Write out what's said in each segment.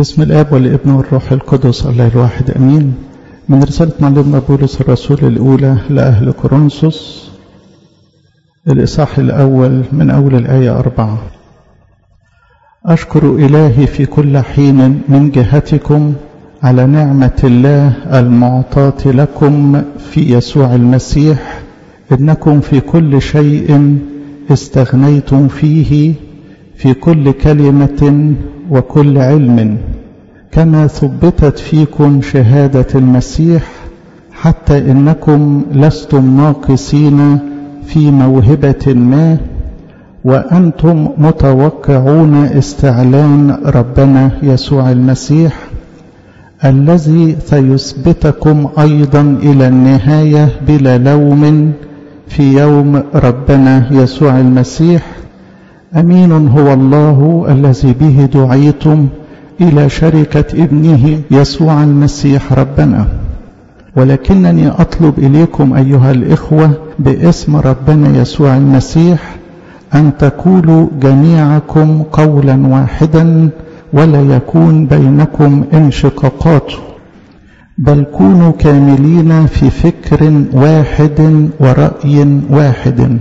بسم الاب والابن والروح القدس الله الواحد امين من رساله معلمنا بولس الرسول الاولى لاهل كورنثوس الاصحاح الاول من اول الايه اربعه اشكر الهي في كل حين من جهتكم على نعمه الله المعطاه لكم في يسوع المسيح انكم في كل شيء استغنيتم فيه في كل كلمه وكل علم كما ثبتت فيكم شهاده المسيح حتى انكم لستم ناقصين في موهبه ما وانتم متوقعون استعلان ربنا يسوع المسيح الذي سيثبتكم ايضا الى النهايه بلا لوم في يوم ربنا يسوع المسيح امين هو الله الذي به دعيتم الى شركه ابنه يسوع المسيح ربنا ولكنني اطلب اليكم ايها الاخوه باسم ربنا يسوع المسيح ان تقولوا جميعكم قولا واحدا ولا يكون بينكم انشقاقات بل كونوا كاملين في فكر واحد وراي واحد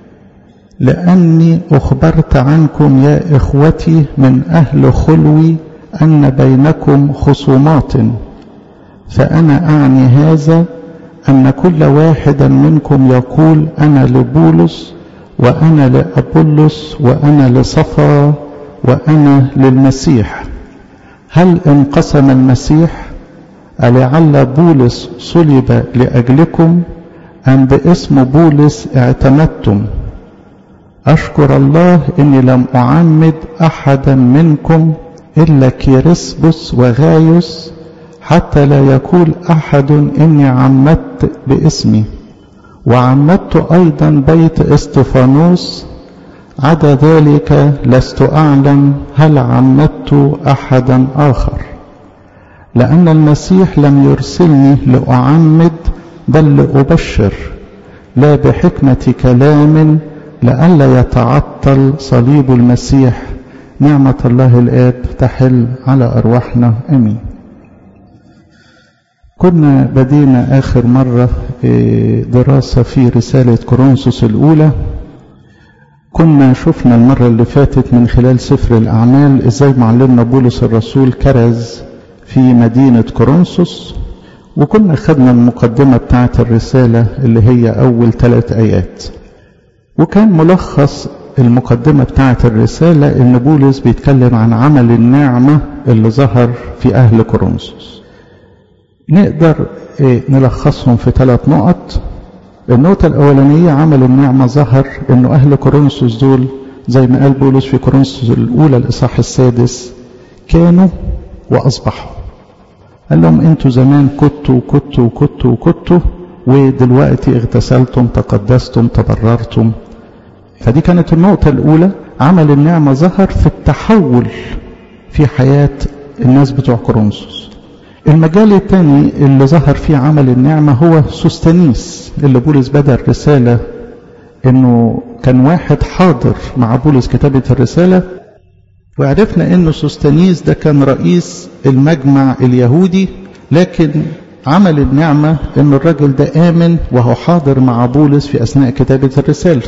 لاني اخبرت عنكم يا اخوتي من اهل خلوي ان بينكم خصومات فانا اعني هذا ان كل واحد منكم يقول انا لبولس وانا لابولس وانا لصفا وانا للمسيح هل انقسم المسيح ألعل بولس صلب لاجلكم ام باسم بولس اعتمدتم أشكر الله إني لم أعمد أحدا منكم إلا كيرسبس وغايوس حتى لا يقول أحد إني عمدت باسمي وعمدت أيضا بيت استفانوس عدا ذلك لست أعلم هل عمدت أحدا آخر لأن المسيح لم يرسلني لأعمد بل لأبشر لا بحكمة كلام لئلا يتعطل صليب المسيح نعمة الله الآب تحل على أرواحنا أمين كنا بدينا آخر مرة دراسة في رسالة كورنثوس الأولى كنا شفنا المرة اللي فاتت من خلال سفر الأعمال إزاي معلمنا بولس الرسول كرز في مدينة كورنثوس وكنا خدنا المقدمة بتاعة الرسالة اللي هي أول ثلاث آيات وكان ملخص المقدمة بتاعة الرسالة إن بولس بيتكلم عن عمل النعمة اللي ظهر في أهل كورنثوس. نقدر نلخصهم في ثلاث نقط. النقطة الأولانية عمل النعمة ظهر إنه أهل كورنثوس دول زي ما قال بولس في كورنثوس الأولى الإصحاح السادس كانوا وأصبحوا. قال لهم أنتوا زمان كنتوا وكنتوا وكنتوا وكنتوا ودلوقتي اغتسلتم تقدستم تبررتم فدي كانت النقطة الأولى عمل النعمة ظهر في التحول في حياة الناس بتوع كورنثوس المجال الثاني اللي ظهر فيه عمل النعمة هو سوستانيس اللي بولس بدأ الرسالة انه كان واحد حاضر مع بولس كتابة الرسالة وعرفنا انه سوستانيس ده كان رئيس المجمع اليهودي لكن عمل النعمة ان الرجل ده آمن وهو حاضر مع بولس في أثناء كتابة الرسالة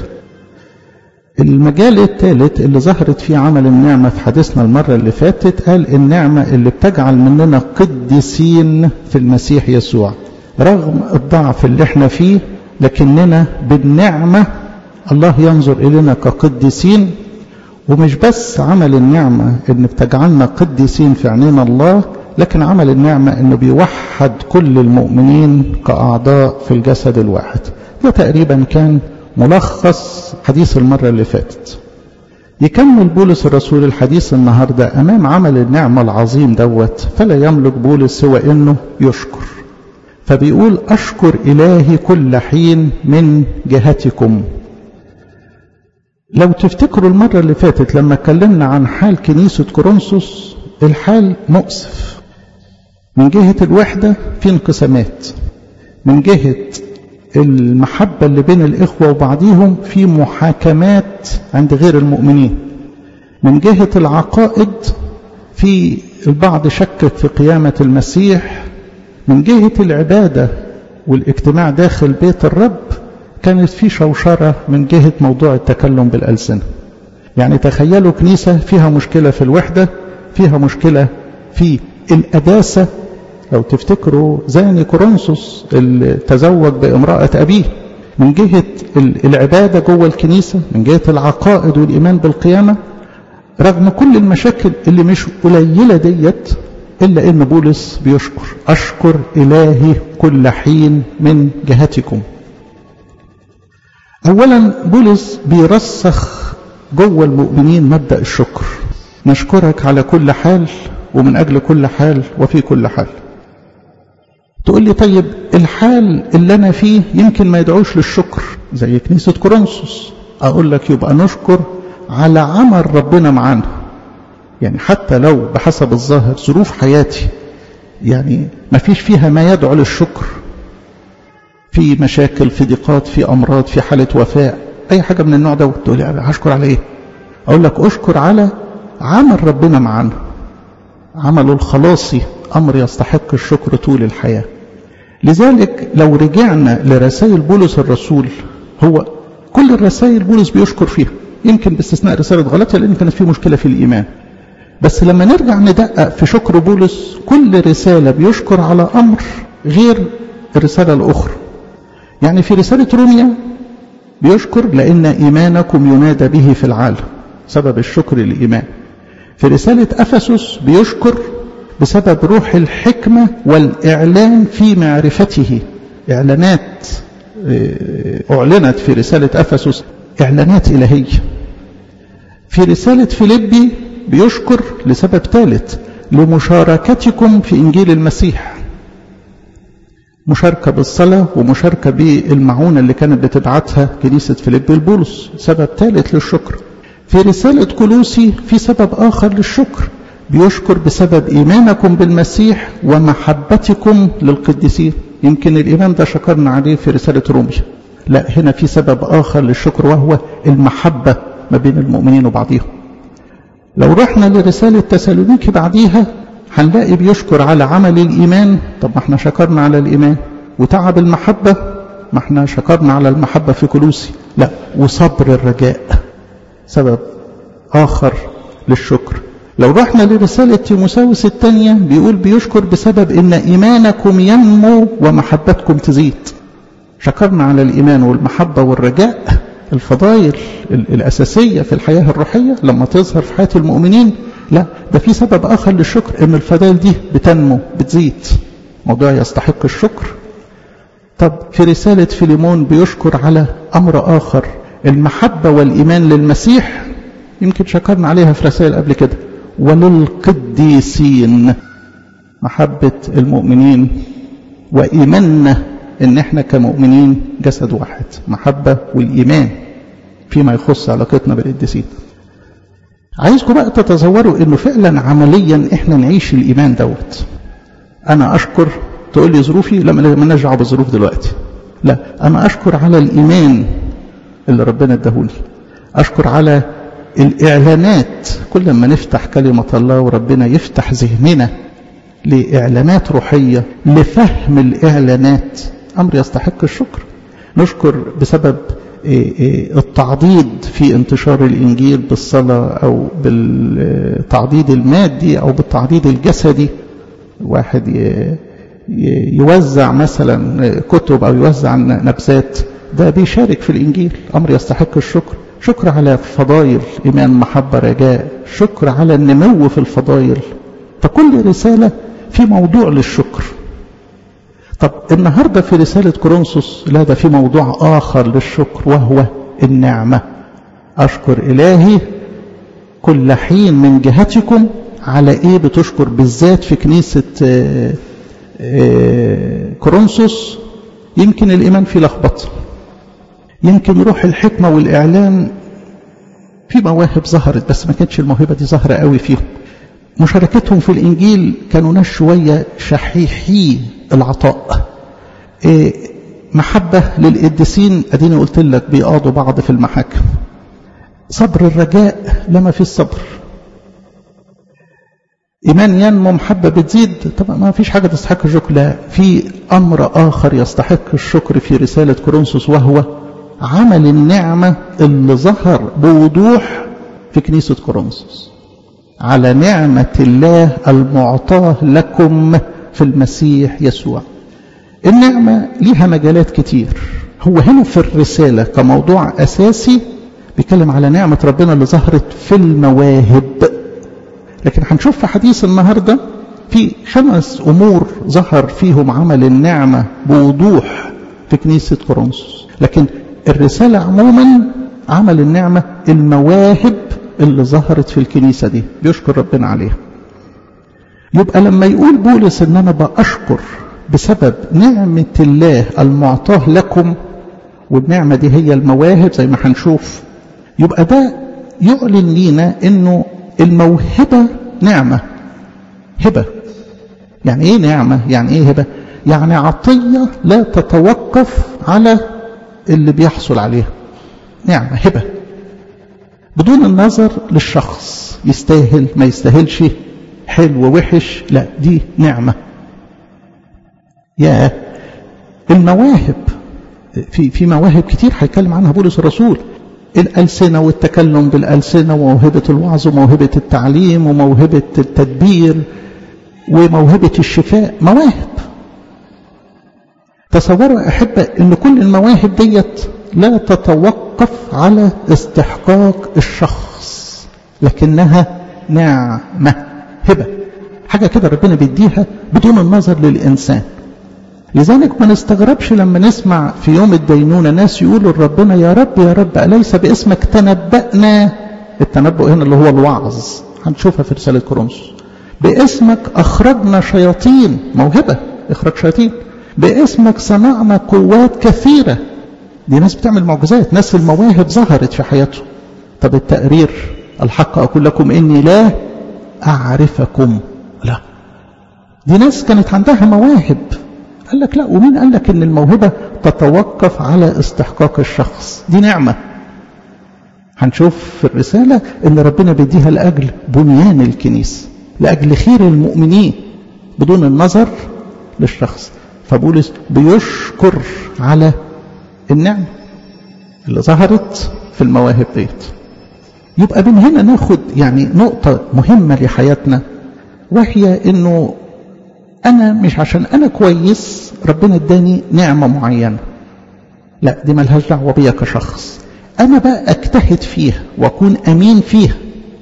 المجال الثالث اللي ظهرت فيه عمل النعمة في حديثنا المرة اللي فاتت قال النعمة اللي بتجعل مننا قديسين في المسيح يسوع رغم الضعف اللي احنا فيه لكننا بالنعمة الله ينظر إلينا كقديسين ومش بس عمل النعمة ان بتجعلنا قديسين في عينين الله لكن عمل النعمة انه بيوحد كل المؤمنين كأعضاء في الجسد الواحد ده تقريبا كان ملخص حديث المرة اللي فاتت يكمل بولس الرسول الحديث النهاردة أمام عمل النعمة العظيم دوت فلا يملك بولس سوى أنه يشكر فبيقول أشكر إلهي كل حين من جهتكم لو تفتكروا المرة اللي فاتت لما اتكلمنا عن حال كنيسة كورنثوس الحال مؤسف من جهة الوحدة في انقسامات من جهة المحبة اللي بين الإخوة وبعضهم في محاكمات عند غير المؤمنين من جهة العقائد في البعض شكك في قيامة المسيح من جهة العبادة والاجتماع داخل بيت الرب كانت في شوشرة من جهة موضوع التكلم بالألسنة يعني تخيلوا كنيسة فيها مشكلة في الوحدة فيها مشكلة في الأداسة لو تفتكروا زاني كورنثوس اللي تزوج بامرأة أبيه من جهة العبادة جوه الكنيسة من جهة العقائد والإيمان بالقيامة رغم كل المشاكل اللي مش قليلة ديت إلا إن بولس بيشكر أشكر إلهي كل حين من جهتكم أولا بولس بيرسخ جوه المؤمنين مبدأ الشكر نشكرك على كل حال ومن أجل كل حال وفي كل حال تقول لي طيب الحال اللي أنا فيه يمكن ما يدعوش للشكر زي كنيسة كورنثوس أقول لك يبقى نشكر على عمل ربنا معانا يعني حتى لو بحسب الظاهر ظروف حياتي يعني ما فيش فيها ما يدعو للشكر في مشاكل في ضيقات في أمراض في حالة وفاة أي حاجة من النوع ده تقول لي هشكر على إيه أقول لك أشكر على عمل ربنا معانا عمله الخلاصي أمر يستحق الشكر طول الحياة لذلك لو رجعنا لرسائل بولس الرسول هو كل الرسائل بولس بيشكر فيها يمكن باستثناء رسالة غلطية لأن كانت في مشكلة في الإيمان بس لما نرجع ندقق في شكر بولس كل رسالة بيشكر على أمر غير الرسالة الأخرى يعني في رسالة روميا بيشكر لأن إيمانكم ينادى به في العالم سبب الشكر الإيمان في رسالة أفسس بيشكر بسبب روح الحكمة والإعلان في معرفته إعلانات أعلنت في رسالة أفسس إعلانات إلهية في رسالة فيليبي بيشكر لسبب ثالث لمشاركتكم في إنجيل المسيح مشاركة بالصلاة ومشاركة بالمعونة اللي كانت بتبعتها كنيسة فيليبي البولس سبب ثالث للشكر في رسالة كلوسي في سبب آخر للشكر بيشكر بسبب إيمانكم بالمسيح ومحبتكم للقديسين يمكن الإيمان ده شكرنا عليه في رسالة روميا لا هنا في سبب آخر للشكر وهو المحبة ما بين المؤمنين وبعضهم لو رحنا لرسالة تسالونيكي بعديها هنلاقي بيشكر على عمل الإيمان طب ما احنا شكرنا على الإيمان وتعب المحبة ما احنا شكرنا على المحبة في كلوسي لا وصبر الرجاء سبب آخر للشكر لو رحنا لرسالة تيموساوس الثانية بيقول بيشكر بسبب إن إيمانكم ينمو ومحبتكم تزيد شكرنا على الإيمان والمحبة والرجاء الفضائل الأساسية في الحياة الروحية لما تظهر في حياة المؤمنين لا ده في سبب آخر للشكر إن الفضائل دي بتنمو بتزيد موضوع يستحق الشكر طب في رسالة فيليمون بيشكر على أمر آخر المحبة والإيمان للمسيح يمكن شكرنا عليها في رسائل قبل كده وللقديسين محبة المؤمنين وإيماننا إن إحنا كمؤمنين جسد واحد محبة والإيمان فيما يخص علاقتنا بالقديسين عايزكم بقى تتصوروا إنه فعلا عمليا إحنا نعيش الإيمان دوت أنا أشكر تقول لي ظروفي لا ما نرجع بالظروف دلوقتي لا أنا أشكر على الإيمان اللي ربنا اداهولي أشكر على الإعلانات كل ما نفتح كلمة الله وربنا يفتح ذهننا لإعلانات روحية لفهم الإعلانات أمر يستحق الشكر نشكر بسبب التعضيد في انتشار الإنجيل بالصلاة أو بالتعضيد المادي أو بالتعضيد الجسدي واحد يوزع مثلا كتب أو يوزع نبذات ده بيشارك في الإنجيل أمر يستحق الشكر شكر على فضائل إيمان محبة رجاء شكر على النمو في الفضائل فكل رسالة في موضوع للشكر طب النهاردة في رسالة كورنثوس لا ده في موضوع آخر للشكر وهو النعمة أشكر إلهي كل حين من جهتكم على إيه بتشكر بالذات في كنيسة كورنثوس يمكن الإيمان فيه لخبطه يمكن روح الحكمة والإعلان في مواهب ظهرت بس ما كانتش الموهبة دي ظاهرة قوي فيهم مشاركتهم في الإنجيل كانوا ناس شوية شحيحي العطاء إيه محبة للقديسين أديني قلت لك بيقاضوا بعض في المحاكم صبر الرجاء لما في الصبر إيمان ينمو محبة بتزيد طبعا ما فيش حاجة تستحق الشكر لا في أمر آخر يستحق الشكر في رسالة كورنثوس وهو عمل النعمة اللي ظهر بوضوح في كنيسة كورنثوس على نعمة الله المعطاة لكم في المسيح يسوع النعمة ليها مجالات كتير هو هنا في الرسالة كموضوع أساسي بيتكلم على نعمة ربنا اللي ظهرت في المواهب لكن هنشوف في حديث النهاردة في خمس أمور ظهر فيهم عمل النعمة بوضوح في كنيسة كورنثوس لكن الرسالة عموما عمل النعمة المواهب اللي ظهرت في الكنيسة دي بيشكر ربنا عليها يبقى لما يقول بولس ان انا بأشكر بسبب نعمة الله المعطاه لكم والنعمة دي هي المواهب زي ما هنشوف يبقى ده يعلن لينا انه الموهبة نعمة هبة يعني ايه نعمة يعني ايه هبة يعني عطية لا تتوقف على اللي بيحصل عليها نعمة هبة بدون النظر للشخص يستاهل ما يستاهلش حلو وحش لا دي نعمة يا المواهب في في مواهب كتير هيتكلم عنها بولس الرسول الألسنة والتكلم بالألسنة وموهبة الوعظ وموهبة التعليم وموهبة التدبير وموهبة الشفاء مواهب تصوروا أحبة أن كل المواهب ديت لا تتوقف على استحقاق الشخص لكنها نعمة هبة حاجة كده ربنا بيديها بدون النظر للإنسان لذلك ما نستغربش لما نسمع في يوم الدينونة ناس يقولوا لربنا يا رب يا رب أليس باسمك تنبأنا التنبؤ هنا اللي هو الوعظ هنشوفها في رسالة كورنثوس باسمك أخرجنا شياطين موهبة إخراج شياطين باسمك صنعنا قوات كثيرة دي ناس بتعمل معجزات ناس المواهب ظهرت في حياتهم طب التقرير الحق أقول لكم إني لا أعرفكم لا دي ناس كانت عندها مواهب قال لك لا ومين قال لك ان الموهبة تتوقف على استحقاق الشخص دي نعمة هنشوف في الرسالة ان ربنا بيديها لأجل بنيان الكنيسة لأجل خير المؤمنين بدون النظر للشخص فبولس بيشكر على النعمة اللي ظهرت في المواهب ديت يبقى من هنا ناخد يعني نقطة مهمة لحياتنا وهي انه انا مش عشان انا كويس ربنا اداني نعمة معينة لا دي ملهاش دعوة بيا كشخص انا بقى اجتهد فيها واكون امين فيها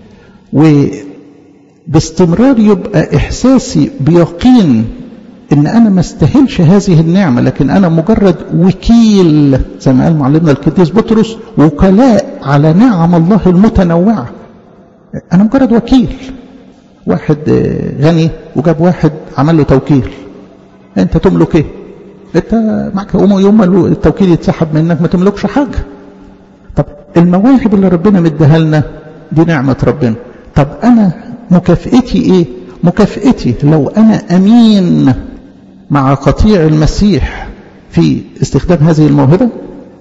وباستمرار يبقى احساسي بيقين ان انا ما استاهلش هذه النعمة لكن انا مجرد وكيل زي ما قال معلمنا القديس بطرس وكلاء على نعم الله المتنوعة انا مجرد وكيل واحد غني وجاب واحد عمل له توكيل انت تملك ايه انت معك يوم التوكيل يتسحب منك ما تملكش حاجة طب المواهب اللي ربنا مديها لنا دي نعمة ربنا طب انا مكافئتي ايه مكافئتي لو انا امين مع قطيع المسيح في استخدام هذه الموهبة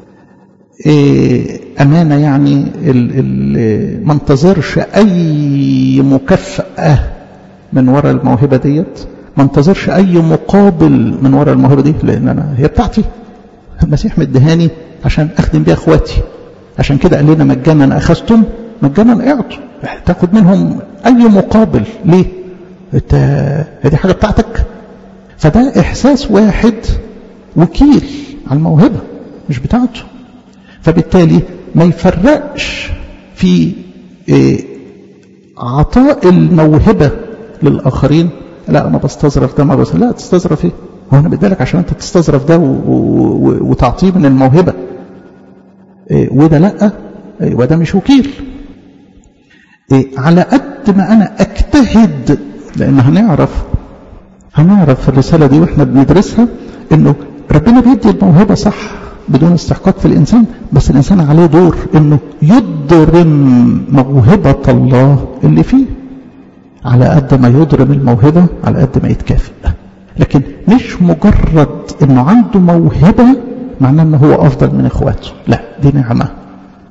إيه أمانة يعني ما انتظرش أي مكافأة من وراء الموهبة ديت ما انتظرش أي مقابل من وراء الموهبة دي لأن أنا هي بتاعتي المسيح مدهاني عشان أخدم بيها أخواتي عشان كده قال لنا مجانا أخذتم مجانا اعطوا تاخد منهم أي مقابل ليه؟ انت دي حاجة بتاعتك فده إحساس واحد وكيل على الموهبة مش بتاعته فبالتالي ما يفرقش في عطاء الموهبة للآخرين لا أنا بستظرف ده ما بس لا تستظرف إيه هو أنا بدالك عشان أنت تستظرف ده وتعطيه من الموهبة وده لا وده مش وكيل على قد ما أنا أجتهد لأن هنعرف هنعرف في الرسالة دي وإحنا بندرسها إنه ربنا بيدي الموهبة صح بدون استحقاق في الإنسان بس الإنسان عليه دور إنه يضرم موهبة الله اللي فيه على قد ما يضرم الموهبة على قد ما يتكافئ لكن مش مجرد إنه عنده موهبة معناه إنه هو أفضل من إخواته لا دي نعمة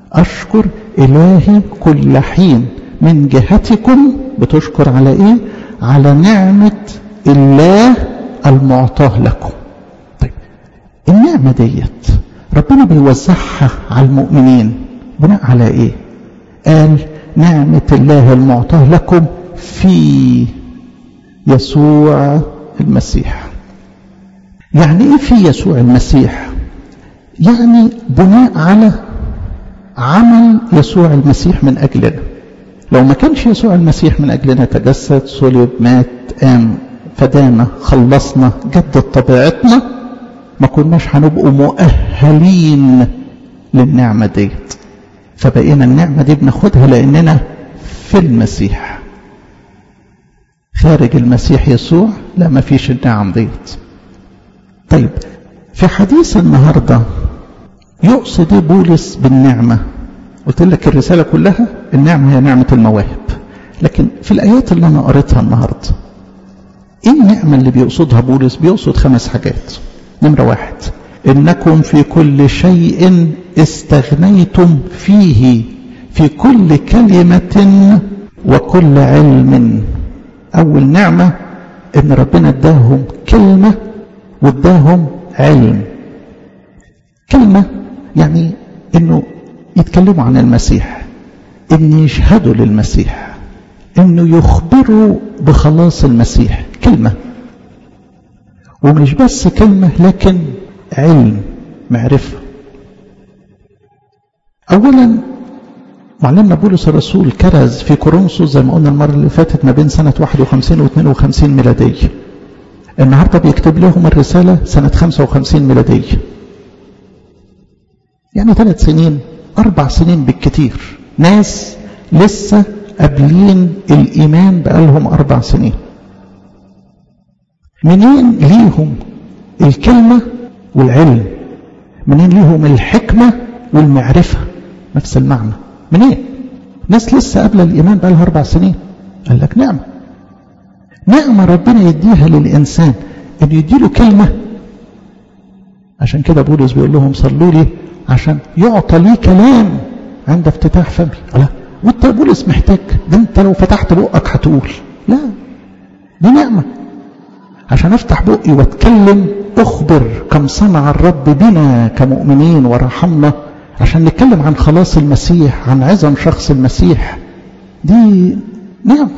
أشكر إلهي كل حين من جهتكم بتشكر على إيه على نعمة الله المعطاه لكم طيب النعمة ديت ربنا بيوزعها على المؤمنين بناء على ايه قال نعمة الله المعطاه لكم في يسوع المسيح يعني ايه في يسوع المسيح يعني بناء على عمل يسوع المسيح من اجلنا لو ما كانش يسوع المسيح من اجلنا تجسد صلب مات قام فدانا خلصنا جدد طبيعتنا ما كناش هنبقوا مؤهلين للنعمة ديت فبقينا النعمة دي بناخدها لأننا في المسيح خارج المسيح يسوع لا ما فيش النعم ديت طيب في حديث النهاردة يقصد ايه بولس بالنعمة قلت لك الرسالة كلها النعمة هي نعمة المواهب لكن في الآيات اللي أنا قريتها النهاردة ايه النعمة اللي بيقصدها بولس بيقصد خمس حاجات نمرة واحد إنكم في كل شيء استغنيتم فيه في كل كلمة وكل علم أول نعمة إن ربنا اداهم كلمة واداهم علم كلمة يعني إنه يتكلموا عن المسيح إن يشهدوا للمسيح إنه يخبروا بخلاص المسيح كلمة ومش بس كلمة لكن علم معرفة أولا معلمنا بولس الرسول كرز في كورنثوس زي ما قلنا المرة اللي فاتت ما بين سنة 51 و 52 ميلادية النهاردة بيكتب لهم الرسالة سنة 55 ميلادية يعني ثلاث سنين أربع سنين بالكتير ناس لسه قابلين الإيمان بقالهم أربع سنين منين ليهم الكلمة والعلم منين ليهم الحكمة والمعرفة نفس المعنى منين ناس لسه قبل الإيمان بقى لها أربع سنين قال لك نعمة نعمة ربنا يديها للإنسان إنه يديله كلمة عشان كده بولس بيقول لهم صلوا لي عشان يعطى لي كلام عند افتتاح فمي لا وانت بولس محتاج ده انت لو فتحت بقك هتقول لا دي نعمه عشان افتح بقي واتكلم اخبر كم صنع الرب بنا كمؤمنين ورحمنا عشان نتكلم عن خلاص المسيح عن عظم شخص المسيح دي نعمة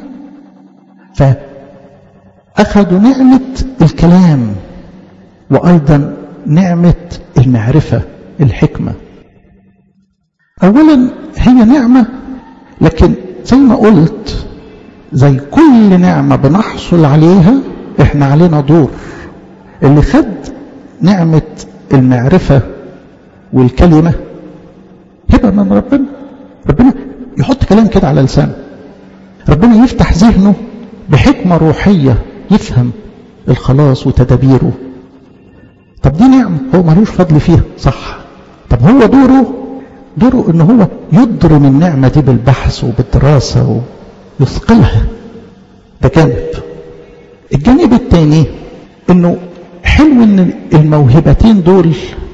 فأخذوا نعمة الكلام وأيضا نعمة المعرفة الحكمة أولا هي نعمة لكن زي ما قلت زي كل نعمة بنحصل عليها احنا علينا دور اللي خد نعمة المعرفة والكلمة هبة من ربنا ربنا يحط كلام كده على لسانه ربنا يفتح ذهنه بحكمة روحية يفهم الخلاص وتدابيره طب دي نعمة هو ملوش فضل فيها صح طب هو دوره دوره ان هو يضرم النعمة دي بالبحث وبالدراسة ويثقلها ده جانب الجانب الثاني انه حلو ان الموهبتين دول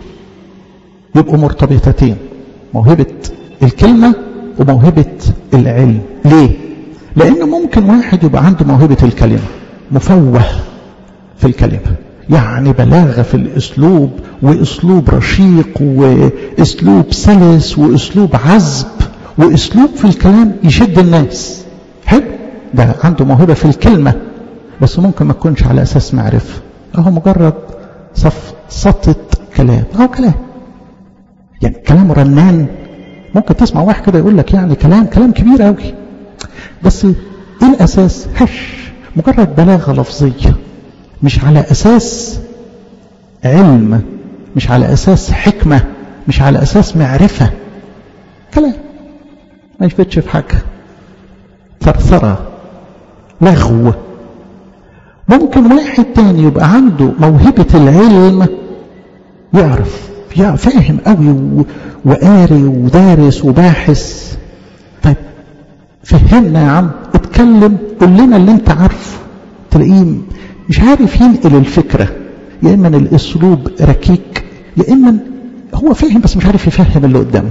يبقوا مرتبطتين موهبة الكلمة وموهبة العلم ليه لان ممكن واحد يبقى عنده موهبة الكلمة مفوه في الكلمة يعني بلاغة في الاسلوب واسلوب رشيق واسلوب سلس واسلوب عذب واسلوب في الكلام يشد الناس حلو ده عنده موهبة في الكلمة بس ممكن ما تكونش على اساس معرفة اهو مجرد صف سطة كلام اهو كلام يعني كلام رنان ممكن تسمع واحد كده يقول لك يعني كلام كلام كبير قوي بس ايه الاساس هش مجرد بلاغة لفظية مش على اساس علم مش على اساس حكمة مش على اساس معرفة كلام ما يفيدش في حاجة ثرثرة لغو ممكن واحد تاني يبقى عنده موهبة العلم يعرف فاهم قوي وقاري ودارس وباحث طيب فهمنا يا عم اتكلم قول لنا اللي انت عارفه تلاقيه مش عارف ينقل الفكرة يا اما الاسلوب ركيك يا اما هو فاهم بس مش عارف يفهم اللي قدامه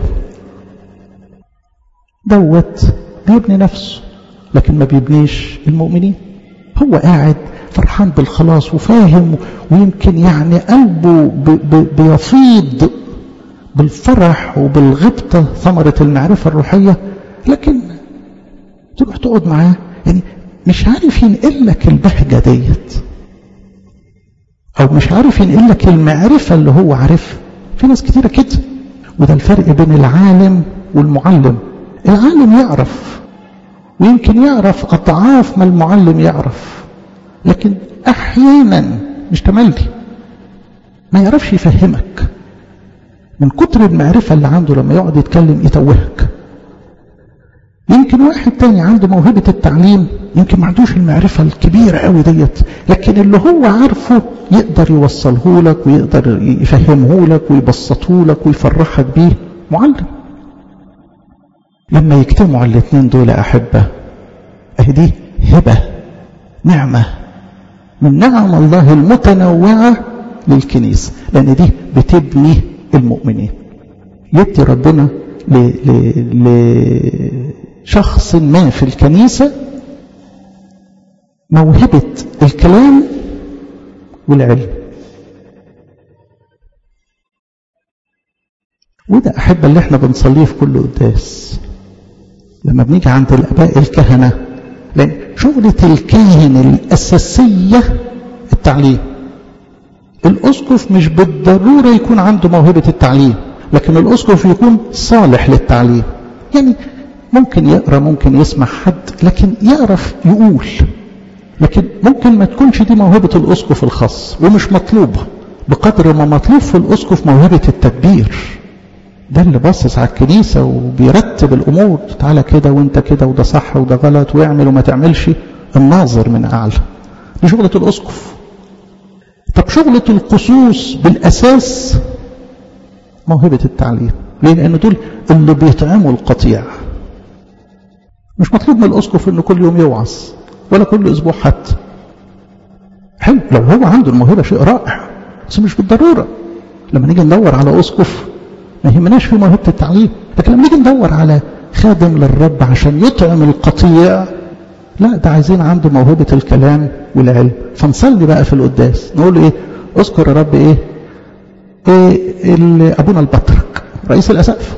دوت بيبني نفسه لكن ما بيبنيش المؤمنين هو قاعد فرحان بالخلاص وفاهم ويمكن يعني قلبه بيفيض بالفرح وبالغبطة ثمرة المعرفة الروحية لكن تروح تقعد معاه يعني مش عارف ينقل لك البهجة ديت أو مش عارف ينقل لك المعرفة اللي هو عارفها في ناس كتيرة كده وده الفرق بين العالم والمعلم العالم يعرف ويمكن يعرف أضعاف ما المعلم يعرف لكن أحيانا مش تملي ما يعرفش يفهمك من كتر المعرفة اللي عنده لما يقعد يتكلم يتوهك يمكن واحد تاني عنده موهبة التعليم يمكن ما عندوش المعرفة الكبيرة قوي ديت لكن اللي هو عارفه يقدر يوصله لك ويقدر يفهمه لك ويبسطه لك ويفرحك بيه معلم لما يجتمعوا الاثنين دول أحبة أهي دي هبة نعمة من نعم الله المتنوعة للكنيسة لأن دي بتبني المؤمنين يدي ربنا لشخص ما في الكنيسة موهبة الكلام والعلم وده أحب اللي احنا بنصليه في كل قداس لما بنيجي عند الآباء الكهنة لأن شغلة الكاهن الأساسية التعليم الأسقف مش بالضرورة يكون عنده موهبة التعليم لكن الأسقف يكون صالح للتعليم يعني ممكن يقرأ ممكن يسمع حد لكن يعرف يقول لكن ممكن ما تكونش دي موهبة الأسقف الخاص ومش مطلوبة بقدر ما مطلوب في الأسقف موهبة التدبير ده اللي باصص على الكنيسة وبيرتب الأمور تعالى كده وانت كده وده صح وده غلط واعمل وما تعملش الناظر من أعلى دي شغلة الأسقف طب شغلة القصوص بالأساس موهبة التعليم ليه؟ لأن دول اللي بيطعموا القطيع مش مطلوب من الأسقف إنه كل يوم يوعظ ولا كل أسبوع حتى حلو لو هو عنده الموهبة شيء رائع بس مش بالضرورة لما نيجي ندور على أسقف ما يهمناش في موهبة التعليم لكن لما نيجي ندور على خادم للرب عشان يطعم القطيع لا ده عايزين عنده موهبة الكلام والعلم فنصلي بقى في القداس نقول ايه اذكر يا رب ايه, إيه ابونا البطرك رئيس الاسقف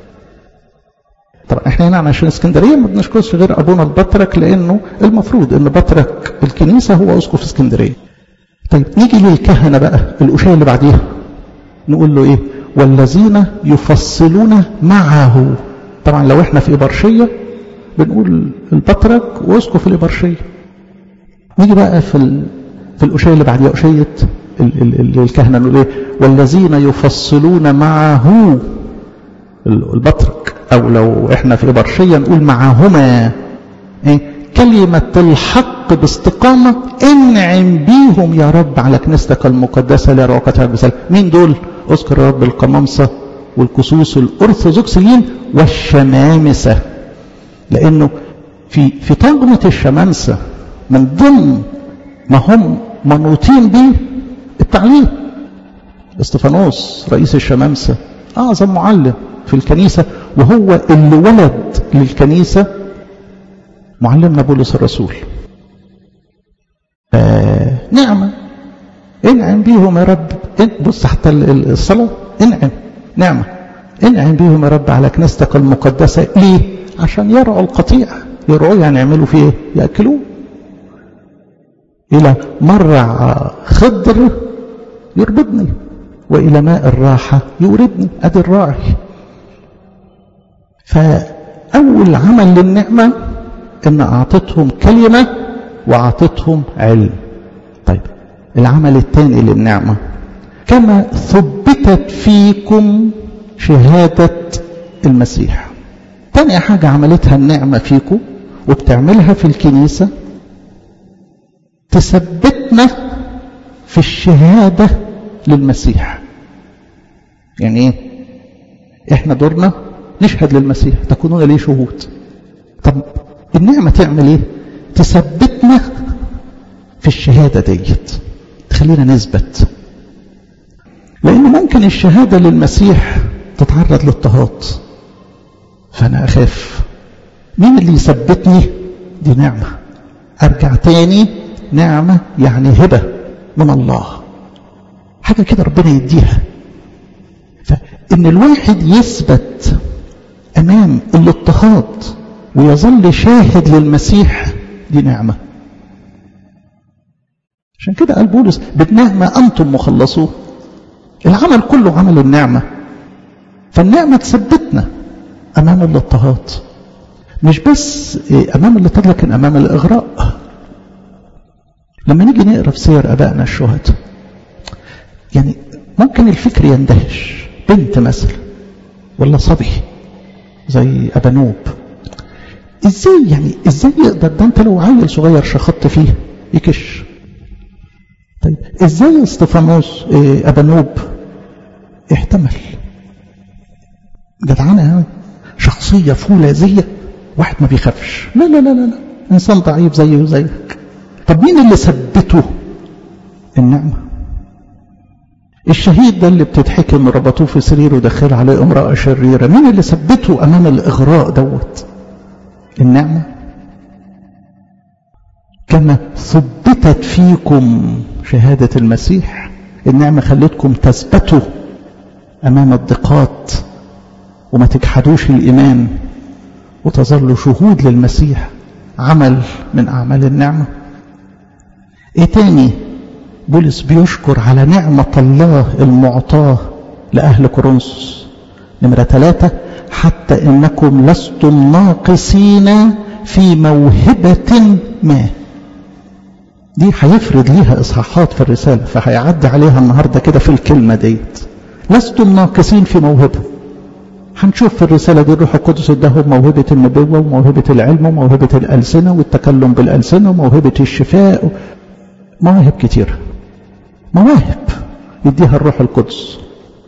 طبعا احنا هنا عشان اسكندريه ما بنشكرش غير ابونا البطرك لانه المفروض ان بطرك الكنيسه هو اسقف اسكندريه طيب نيجي للكهنه بقى الاشيه اللي بعديها نقول له ايه والذين يفصلون معه طبعا لو احنا في إبرشية بنقول البطرك واسقف الإبرشية نيجي بقى في ال... في الأشياء اللي بعديها أشية ال... ال... الكهنة نقول ايه والذين يفصلون معه البطرك أو لو احنا في إبرشية نقول معهما ايه كلمة الحق باستقامة انعم بيهم يا رب على كنيستك المقدسة لرعوقتها بسلام مين دول اذكر رب القمامسة والكسوس الأرثوذكسيين والشمامسة لأنه في في طغمة الشمامسة من ضمن ما هم منوطين به التعليم استفانوس رئيس الشمامسة أعظم معلم في الكنيسة وهو اللي ولد للكنيسة معلمنا بولس الرسول آه نعمة انعم بيهم يا رب بص حتى الصلاة انعم نعمة انعم بيهم يا رب على كنيستك المقدسة ليه عشان يرعوا القطيع يرعوه يعني يعملوا فيه ايه يأكلوه إلى مرع خضر يربطني وإلى ماء الراحة يوردني أدي الراعي فأول عمل للنعمة إن أعطتهم كلمة وأعطتهم علم طيب العمل الثاني للنعمة كما ثبتت فيكم شهادة المسيح تاني حاجة عملتها النعمة فيكم وبتعملها في الكنيسة تثبتنا في الشهادة للمسيح يعني ايه احنا دورنا نشهد للمسيح تكونون ليه شهود طب النعمة تعمل ايه تثبتنا في الشهادة ديت تخلينا نثبت لأنه ممكن الشهادة للمسيح تتعرض للاضطهاد فأنا أخاف مين اللي يثبتني دي نعمة ارجع تاني نعمة يعني هبة من الله حاجة كده ربنا يديها فإن الواحد يثبت أمام الاضطهاد ويظل شاهد للمسيح دي نعمة عشان كده قال بولس بالنعمة أنتم مخلصون العمل كله عمل النعمة فالنعمة تثبتنا أمام الاضطهاد مش بس أمام الاضطهاد لكن أمام الإغراء لما نيجي نقرا في سير ابائنا الشهداء يعني ممكن الفكر يندهش بنت مثلا ولا صبي زي ابانوب ازاي يعني ازاي يقدر ده انت لو عيل صغير شخطت فيه يكش طيب ازاي استفانوس إيه ابانوب احتمل جدعانه يعني شخصيه فولاذيه واحد ما بيخافش لا لا لا لا, لا. انسان ضعيف زيه وزيك طب مين اللي ثبته النعمة الشهيد ده اللي بتتحكي ان ربطوه في سرير ودخل عليه امرأة شريرة مين اللي ثبته امام الاغراء دوت النعمة كما ثبتت فيكم شهادة المسيح النعمة خلتكم تثبتوا امام الضيقات وما تجحدوش الايمان وتظلوا شهود للمسيح عمل من اعمال النعمه ايه تاني بولس بيشكر على نعمة الله المعطاة لأهل كورنثوس نمرة ثلاثة حتى إنكم لستم ناقصين في موهبة ما دي هيفرد ليها إصحاحات في الرسالة فهيعدي عليها النهاردة كده في الكلمة ديت لستم ناقصين في موهبة هنشوف في الرسالة دي الروح القدس اداهم موهبة النبوة وموهبة العلم وموهبة الألسنة والتكلم بالألسنة وموهبة الشفاء مواهب كتير مواهب يديها الروح القدس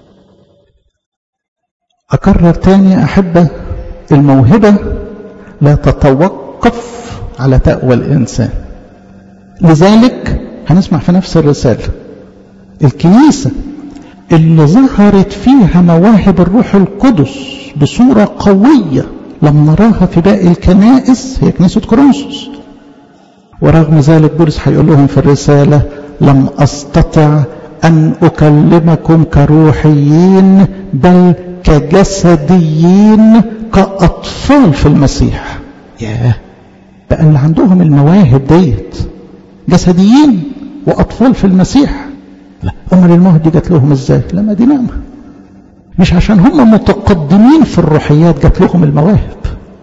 أكرر تاني أحبة الموهبة لا تتوقف على تقوى الإنسان لذلك هنسمع في نفس الرسالة الكنيسة اللي ظهرت فيها مواهب الروح القدس بصورة قوية لم نراها في باقي الكنائس هي كنيسة كورنثوس ورغم ذلك بولس هيقول لهم في الرسالة لم أستطع أن أكلمكم كروحيين بل كجسديين كأطفال في المسيح ياه بقى اللي عندهم المواهب ديت جسديين وأطفال في المسيح لا أمال المواهب دي جات لهم ازاي لما دي نعمة مش عشان هم متقدمين في الروحيات جات لهم المواهب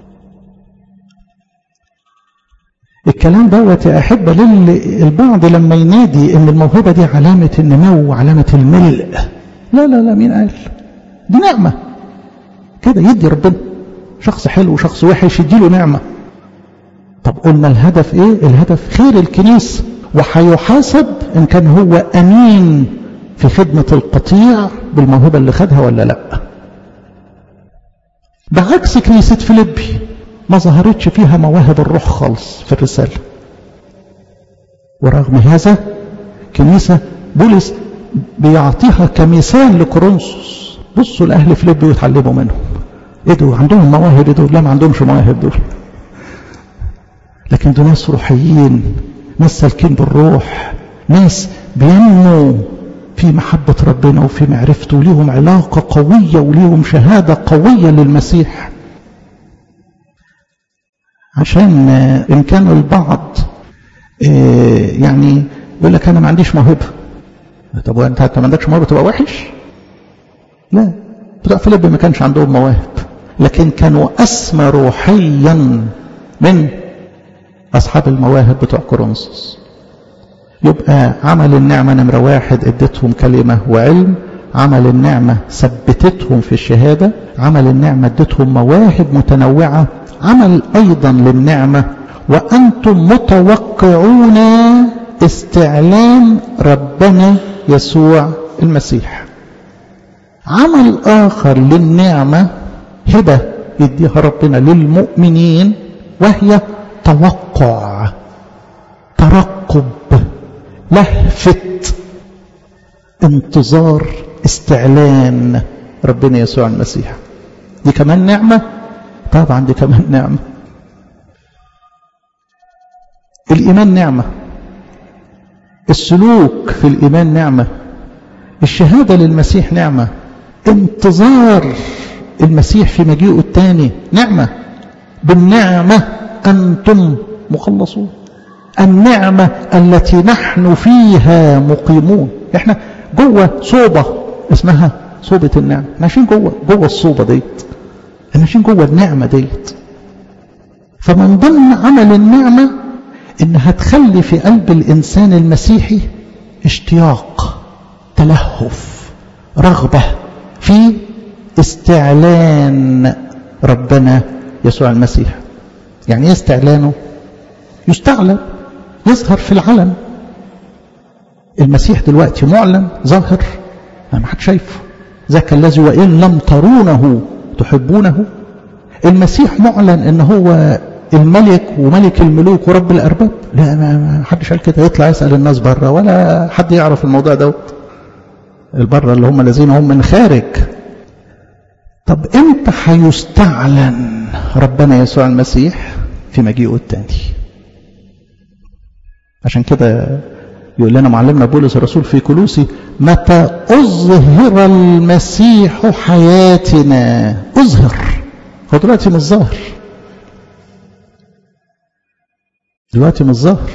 الكلام دوت يا أحبة للبعض لما ينادي إن الموهبة دي علامة النمو وعلامة الملء لا لا لا مين قال دي نعمة كده يدي ربنا شخص حلو وشخص وحش يديله نعمة طب قلنا الهدف ايه الهدف خير الكنيسة وهيحاسب ان كان هو امين في خدمة القطيع بالموهبة اللي خدها ولا لا بعكس كنيسة فيليبي ما ظهرتش فيها مواهب الروح خالص في الرسالة ورغم هذا كنيسة بولس بيعطيها كمثال لكورنثوس بصوا لأهل فيليبي ويتعلموا منهم ايه دول عندهم مواهب دول لا ما عندهمش مواهب دول لكن دول ناس روحيين ناس سالكين بالروح ناس بينموا في محبة ربنا وفي معرفته وليهم علاقة قوية وليهم شهادة قوية للمسيح عشان إن كان البعض يعني يقول لك أنا ما عنديش موهبة طب وأنت ما عندكش موهبة تبقى وحش لا بتوع فيليب ما كانش عندهم مواهب لكن كانوا أسمى روحيا من أصحاب المواهب بتوع كورنثوس يبقى عمل النعمة نمرة واحد اديتهم كلمة وعلم عمل النعمة ثبتتهم في الشهادة عمل النعمة اديتهم مواهب متنوعة عمل أيضا للنعمة وأنتم متوقعون استعلام ربنا يسوع المسيح عمل آخر للنعمة هبة يديها ربنا للمؤمنين وهي توقع ترقب لهفة انتظار استعلان ربنا يسوع المسيح دي كمان نعمة طبعا دي كمان نعمة الإيمان نعمة السلوك في الإيمان نعمة الشهادة للمسيح نعمة انتظار المسيح في مجيئه الثاني نعمة بالنعمة أنتم مخلصون النعمة التي نحن فيها مقيمون احنا جوه صوبة اسمها صوبة النعمة احنا ماشيين جوه جوه الصوبة ديت احنا ماشيين جوه النعمة ديت فمن ضمن عمل النعمة انها تخلي في قلب الانسان المسيحي اشتياق تلهف رغبة في استعلان ربنا يسوع المسيح يعني ايه استعلانه يستعلن يظهر في العلن المسيح دلوقتي معلن ظاهر ما حد شايفه ذاك الذي وإن لم ترونه تحبونه المسيح معلن ان هو الملك وملك الملوك ورب الأرباب لا ما حدش قال كده يطلع يسأل الناس بره ولا حد يعرف الموضوع دوت البره اللي هم الذين هم من خارج طب امتى هيستعلن ربنا يسوع المسيح في مجيئه الثاني عشان كده يقول لنا معلمنا بولس الرسول في كلوسي متى أظهر المسيح حياتنا أظهر هو دلوقتي مش ظاهر دلوقتي مش ظاهر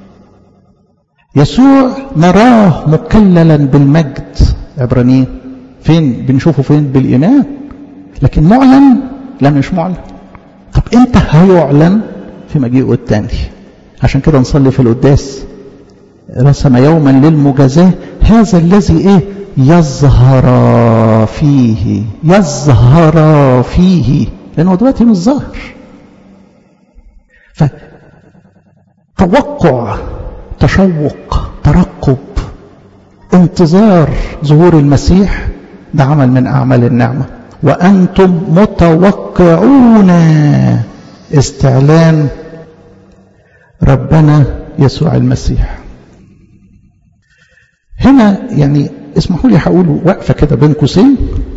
يسوع نراه مكللا بالمجد عبرانيين فين بنشوفه فين بالإيمان لكن معلن لا مش معلن طب امتى هيعلن في مجيئه الثاني عشان كده نصلي في القداس رسم يوما للمجازاة هذا الذي ايه يظهر فيه يظهر فيه لانه دلوقتي مش ظاهر فتوقع تشوق ترقب انتظار ظهور المسيح ده عمل من اعمال النعمه وانتم متوقعون استعلان ربنا يسوع المسيح هنا يعني اسمحوا لي هقول وقفه كده بين قوسين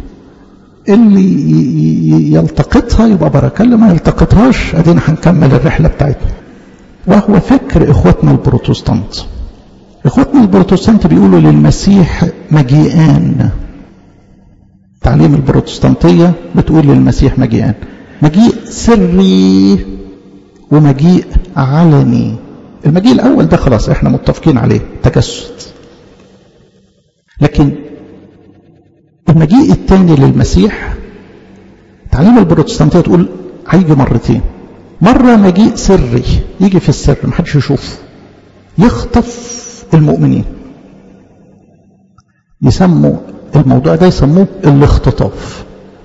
اللي يلتقطها يبقى بركه اللي ما يلتقطهاش ادينا هنكمل الرحله بتاعتنا وهو فكر اخواتنا البروتستانت اخواتنا البروتستانت بيقولوا للمسيح مجيئان تعليم البروتستانتيه بتقول للمسيح مجيئان مجيء سري ومجيء علني المجيء الاول ده خلاص احنا متفقين عليه تجسد لكن المجيء الثاني للمسيح تعليم البروتستانتيه تقول هيجي مرتين مره مجيء سري يجي في السر محدش يشوفه يخطف المؤمنين يسموا الموضوع ده يسموه الاختطاف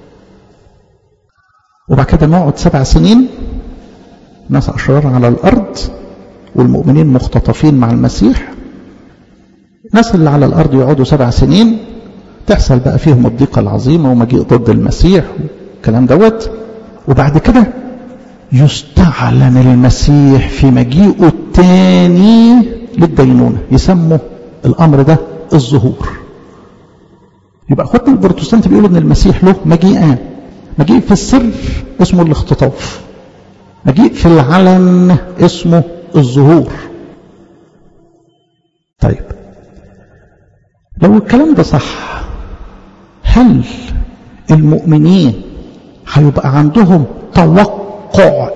وبعد كده نقعد سبع سنين ناس أشرار على الأرض والمؤمنين مختطفين مع المسيح الناس اللي على الأرض يقعدوا سبع سنين تحصل بقى فيهم الضيقة العظيمة ومجيء ضد المسيح والكلام دوت وبعد كده يستعلن المسيح في مجيئه الثاني للدينونة يسموا الأمر ده الظهور يبقى اخواتنا البروتستانت بيقولوا ان المسيح له مجيئان مجيء في السر اسمه الاختطاف مجيء في العلن اسمه الظهور طيب لو الكلام ده صح هل المؤمنين هيبقى عندهم توقع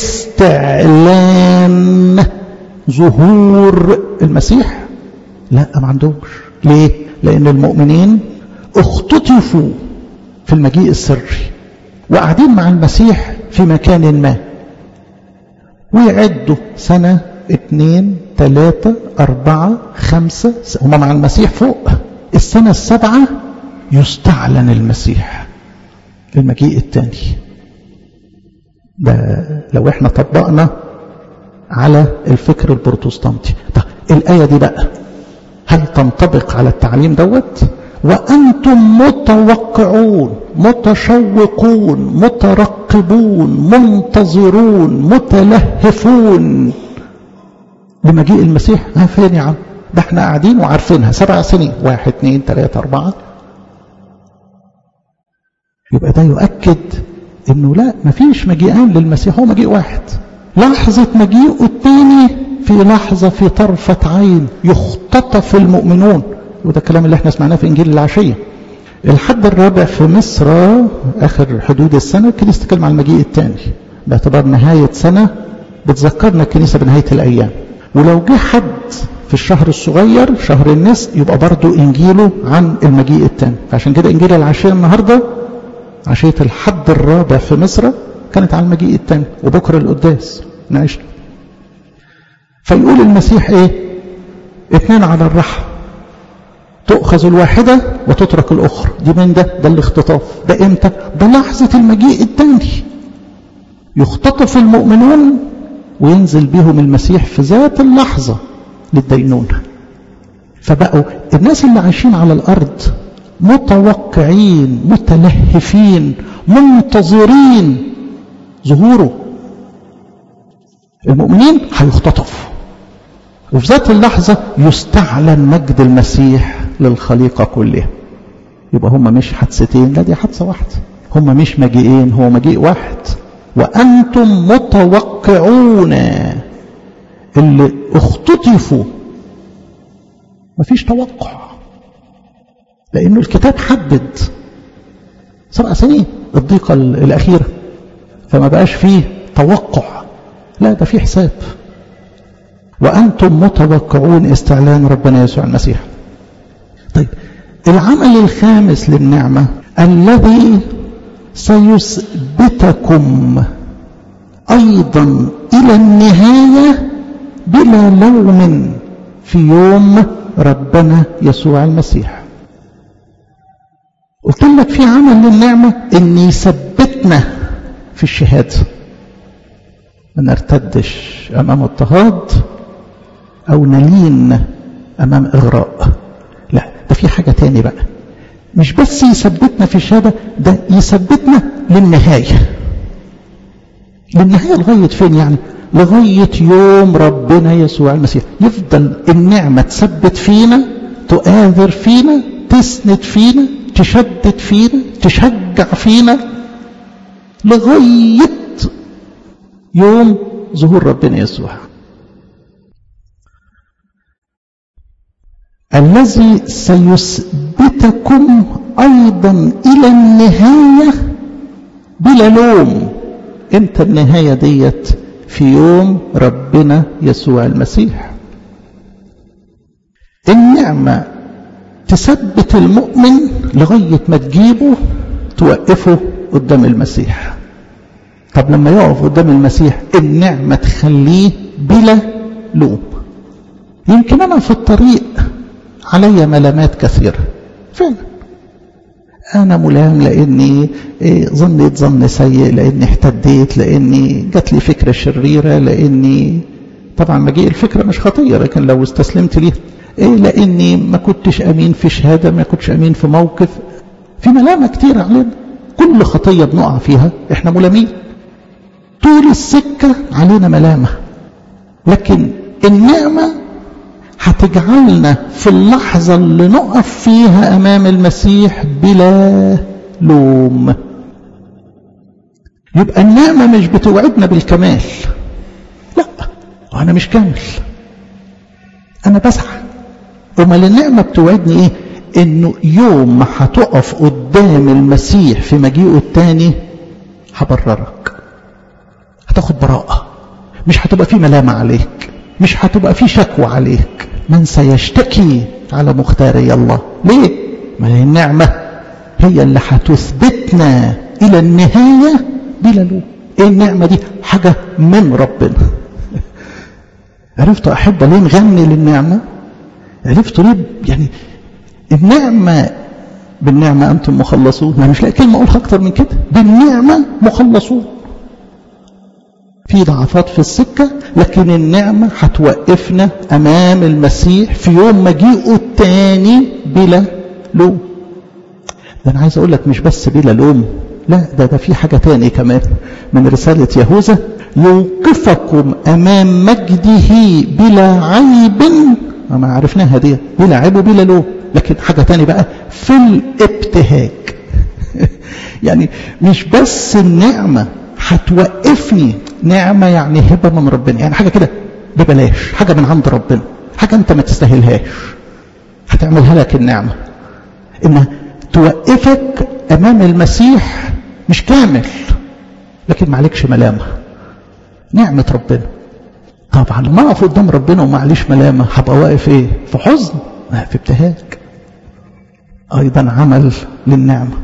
استعلان ظهور المسيح لا ما عندهمش ليه لان المؤمنين اختطفوا في المجيء السري وقاعدين مع المسيح في مكان ما ويعدوا سنة اتنين تلاتة أربعة خمسة هم مع المسيح فوق السنة السبعة يستعلن المسيح المجيء الثاني ده لو احنا طبقنا على الفكر البروتستانتي طب الآية دي بقى هل تنطبق على التعليم دوت وأنتم متوقعون متشوقون مترقبون منتظرون متلهفون لمجيء المسيح ها فين يا عم ده احنا قاعدين وعارفينها سبع سنين واحد اثنين ثلاثة أربعة يبقى ده يؤكد انه لا مفيش مجيئان للمسيح هو مجيء واحد لحظة مجيئه الثاني في لحظة في طرفة عين يختطف المؤمنون وده الكلام اللي احنا سمعناه في إنجيل العشية الحد الرابع في مصر آخر حدود السنة الكنيسة تتكلم عن المجيء الثاني باعتبار نهاية سنة بتذكرنا الكنيسة بنهاية الأيام ولو جه حد في الشهر الصغير شهر النس يبقى برضه إنجيله عن المجيء الثاني فعشان كده إنجيل العشية النهاردة عشية الحد الرابع في مصر كانت على المجيء الثاني وبكرة القداس نعيش فيقول المسيح ايه اثنين على الرحم تؤخذ الواحدة وتترك الأخرى دي من ده ده الاختطاف ده امتى ده لحظة المجيء الثاني يختطف المؤمنون وينزل بهم المسيح في ذات اللحظة للدينونة فبقوا الناس اللي عايشين على الأرض متوقعين متلهفين منتظرين ظهوره المؤمنين هيختطفوا وفي ذات اللحظة يستعلن مجد المسيح للخليقة كلها يبقى هم مش حادثتين لا دي حادثة واحدة هم مش مجيئين هو مجيء واحد وأنتم متوقعون اللي اختطفوا مفيش توقع لأنه الكتاب حدد سبع سنين الضيقة الأخيرة فما بقاش فيه توقع لا ده فيه حساب وأنتم متوقعون استعلان ربنا يسوع المسيح طيب العمل الخامس للنعمة الذي سيثبتكم أيضا إلى النهاية بلا لوم في يوم ربنا يسوع المسيح قلت لك في عمل للنعمة ان يثبتنا في الشهادة ما نرتدش امام اضطهاد او نلين امام اغراء لا ده في حاجة تاني بقى مش بس يثبتنا في الشهادة ده يثبتنا للنهاية للنهاية لغاية فين يعني لغاية يوم ربنا يسوع المسيح يفضل النعمة تثبت فينا تؤاذر فينا تسند فينا تشدد فينا تشجع فينا لغاية يوم ظهور ربنا يسوع الذي سيثبتكم أيضا إلى النهاية بلا لوم امتى النهاية ديت في يوم ربنا يسوع المسيح النعمة تثبت المؤمن لغاية ما تجيبه توقفه قدام المسيح طب لما يقف قدام المسيح النعمة تخليه بلا لوم يمكن أنا في الطريق علي ملامات كثيرة فعلا أنا ملام لأني ظنيت ظن سيء لأني احتديت لأني جات لي فكرة شريرة لأني طبعا مجيء الفكرة مش خطية لكن لو استسلمت ليها إيه لأني ما كنتش أمين في شهادة ما كنتش أمين في موقف في ملامة كتير علينا كل خطية بنقع فيها إحنا ملامين طول السكة علينا ملامة لكن النعمة هتجعلنا في اللحظة اللي نقف فيها أمام المسيح بلا لوم يبقى النعمة مش بتوعدنا بالكمال لا أنا مش كامل أنا بسعى أمال النعمة بتوعدني إيه إنه يوم ما هتقف قدام المسيح في مجيئه التاني هبررك هتاخد براءة مش هتبقى في ملامة عليك مش هتبقى في شكوى عليك من سيشتكي على مختاري الله ليه ما هي النعمة هي اللي هتثبتنا إلى النهاية بلا لوم إيه النعمة دي حاجة من ربنا عرفتوا أحبة ليه نغني للنعمة عرفتوا ليه يعني النعمة بالنعمة أنتم مخلصون أنا مش لاقي كلمة أقولها أكتر من كده بالنعمة مخلصون في ضعفات في السكة لكن النعمة هتوقفنا أمام المسيح في يوم مجيئه التاني بلا لوم ده أنا عايز أقول لك مش بس بلا لوم لا ده ده في حاجة تاني كمان من رسالة يهوذا يوقفكم أمام مجده بلا عيب ما عرفناها دي بلا عيب وبلا لوم لكن حاجة تاني بقى في الابتهاج يعني مش بس النعمة هتوقفني نعمة يعني هبة من ربنا يعني حاجة كده ببلاش حاجة من عند ربنا حاجة انت ما تستاهلهاش هتعملها لك النعمة انها توقفك امام المسيح مش كامل لكن معلكش ملامة نعمة ربنا طبعا لما اقف قدام ربنا ومعليش ملامة هبقى واقف ايه في حزن في ابتهاج ايضا عمل للنعمة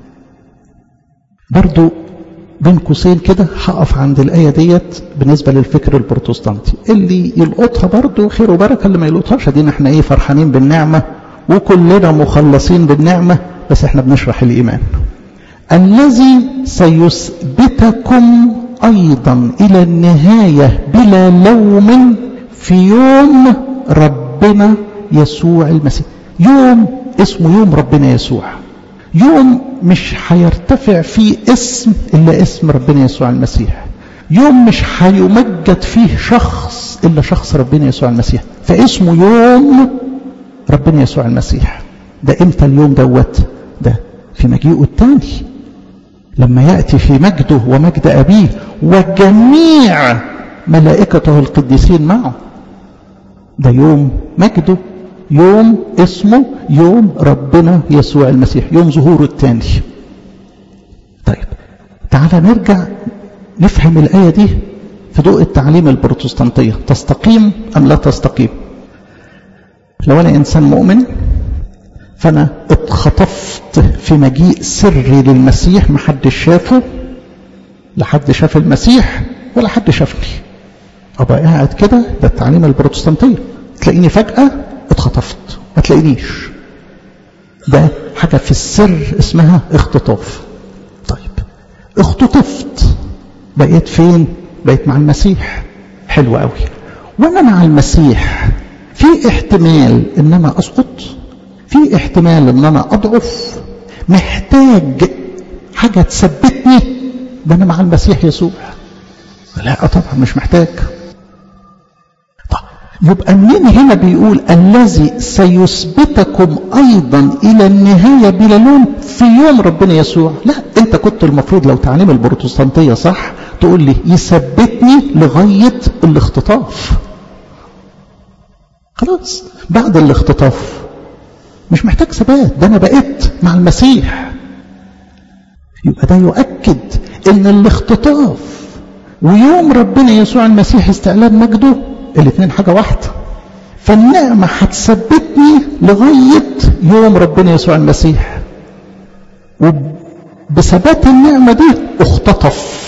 برضو بين قوسين كده هقف عند الآية ديت بالنسبة للفكر البروتستانتي اللي يلقطها برضو خير وبركة اللي ما يلقطهاش دينا احنا ايه فرحانين بالنعمة وكلنا مخلصين بالنعمة بس احنا بنشرح الإيمان الذي سيثبتكم أيضا إلى النهاية بلا لوم في يوم ربنا يسوع المسيح يوم اسمه يوم ربنا يسوع يوم مش هيرتفع فيه اسم إلا اسم ربنا يسوع المسيح يوم مش هيمجد فيه شخص إلا شخص ربنا يسوع المسيح فاسمه يوم ربنا يسوع المسيح ده امتى اليوم دوت ده في مجيئه الثاني لما يأتي في مجده ومجد أبيه وجميع ملائكته القديسين معه ده يوم مجده يوم اسمه يوم ربنا يسوع المسيح يوم ظهوره الثاني طيب تعالى نرجع نفهم الآية دي في ضوء التعليم البروتستانتية تستقيم أم لا تستقيم لو أنا إنسان مؤمن فأنا اتخطفت في مجيء سري للمسيح محدش شافه لا حد شاف المسيح ولا حد شافني أبقى قاعد كده ده التعليم البروتستانتية تلاقيني فجأة اتخطفت ما تلاقينيش ده حاجة في السر اسمها اختطاف طيب اختطفت بقيت فين بقيت مع المسيح حلو قوي وانا مع المسيح في احتمال ان انا اسقط في احتمال ان انا اضعف محتاج حاجة تثبتني ده انا مع المسيح يسوع لا طبعا مش محتاج يبقى منين هنا بيقول الذي سيثبتكم ايضا الى النهايه بلا لوم في يوم ربنا يسوع لا انت كنت المفروض لو تعليم البروتستانتيه صح تقول لي يثبتني لغايه الاختطاف خلاص بعد الاختطاف مش محتاج ثبات ده انا بقيت مع المسيح يبقى ده يؤكد ان الاختطاف ويوم ربنا يسوع المسيح استعلان مجده الاثنين حاجة واحدة فالنعمة هتثبتني لغاية يوم ربنا يسوع المسيح وبثبات النعمة دي اختطف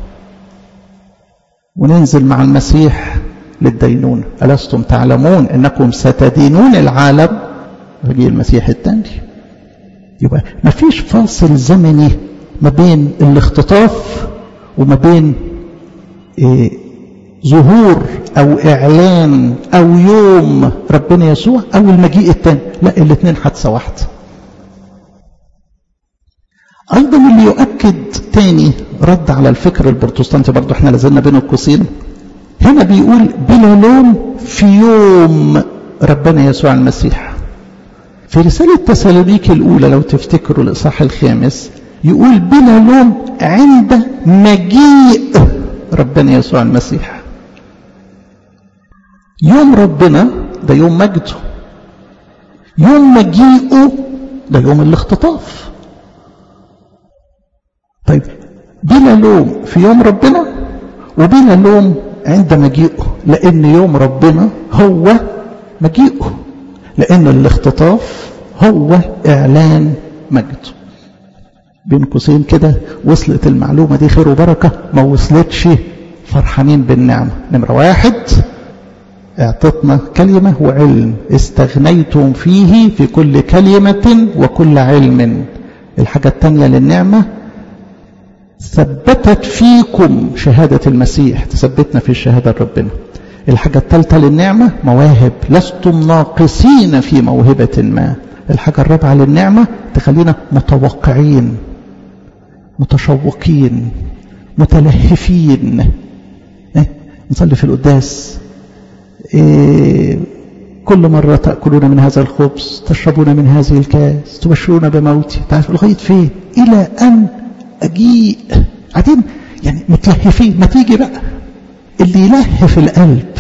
وننزل مع المسيح للدينونة ألستم تعلمون أنكم ستدينون العالم وجي المسيح الثاني يبقى ما فيش فاصل زمني ما بين الاختطاف وما بين إيه ظهور او اعلان او يوم ربنا يسوع او المجيء الثاني لا الاثنين حادثه واحده ايضا اللي يؤكد تاني رد على الفكر البروتستانتي برضو احنا لازلنا بين القوسين هنا بيقول بلا لوم في يوم ربنا يسوع المسيح في رسالة تسالونيك الأولى لو تفتكروا الإصحاح الخامس يقول بلا لوم عند مجيء ربنا يسوع المسيح يوم ربنا ده يوم مجده يوم مجيئه ده يوم الاختطاف طيب بلا لوم في يوم ربنا وبلا لوم عند مجيئه لأن يوم ربنا هو مجيئه لأن الاختطاف هو إعلان مجده بين قوسين كده وصلت المعلومة دي خير وبركة ما وصلتش فرحانين بالنعمة نمرة واحد اعطتنا كلمة وعلم استغنيتم فيه في كل كلمة وكل علم الحاجة الثانية للنعمة ثبتت فيكم شهادة المسيح تثبتنا في الشهادة ربنا الحاجة الثالثة للنعمة مواهب لستم ناقصين في موهبة ما الحاجة الرابعة للنعمة تخلينا متوقعين متشوقين متلهفين إيه؟ نصلي في القداس إيه كل مرة تأكلون من هذا الخبز تشربون من هذه الكاس تبشرون بموتي تعرف لغاية فين إلى أن أجيء قاعدين يعني متلهفين ما تيجي بقى اللي يلهف القلب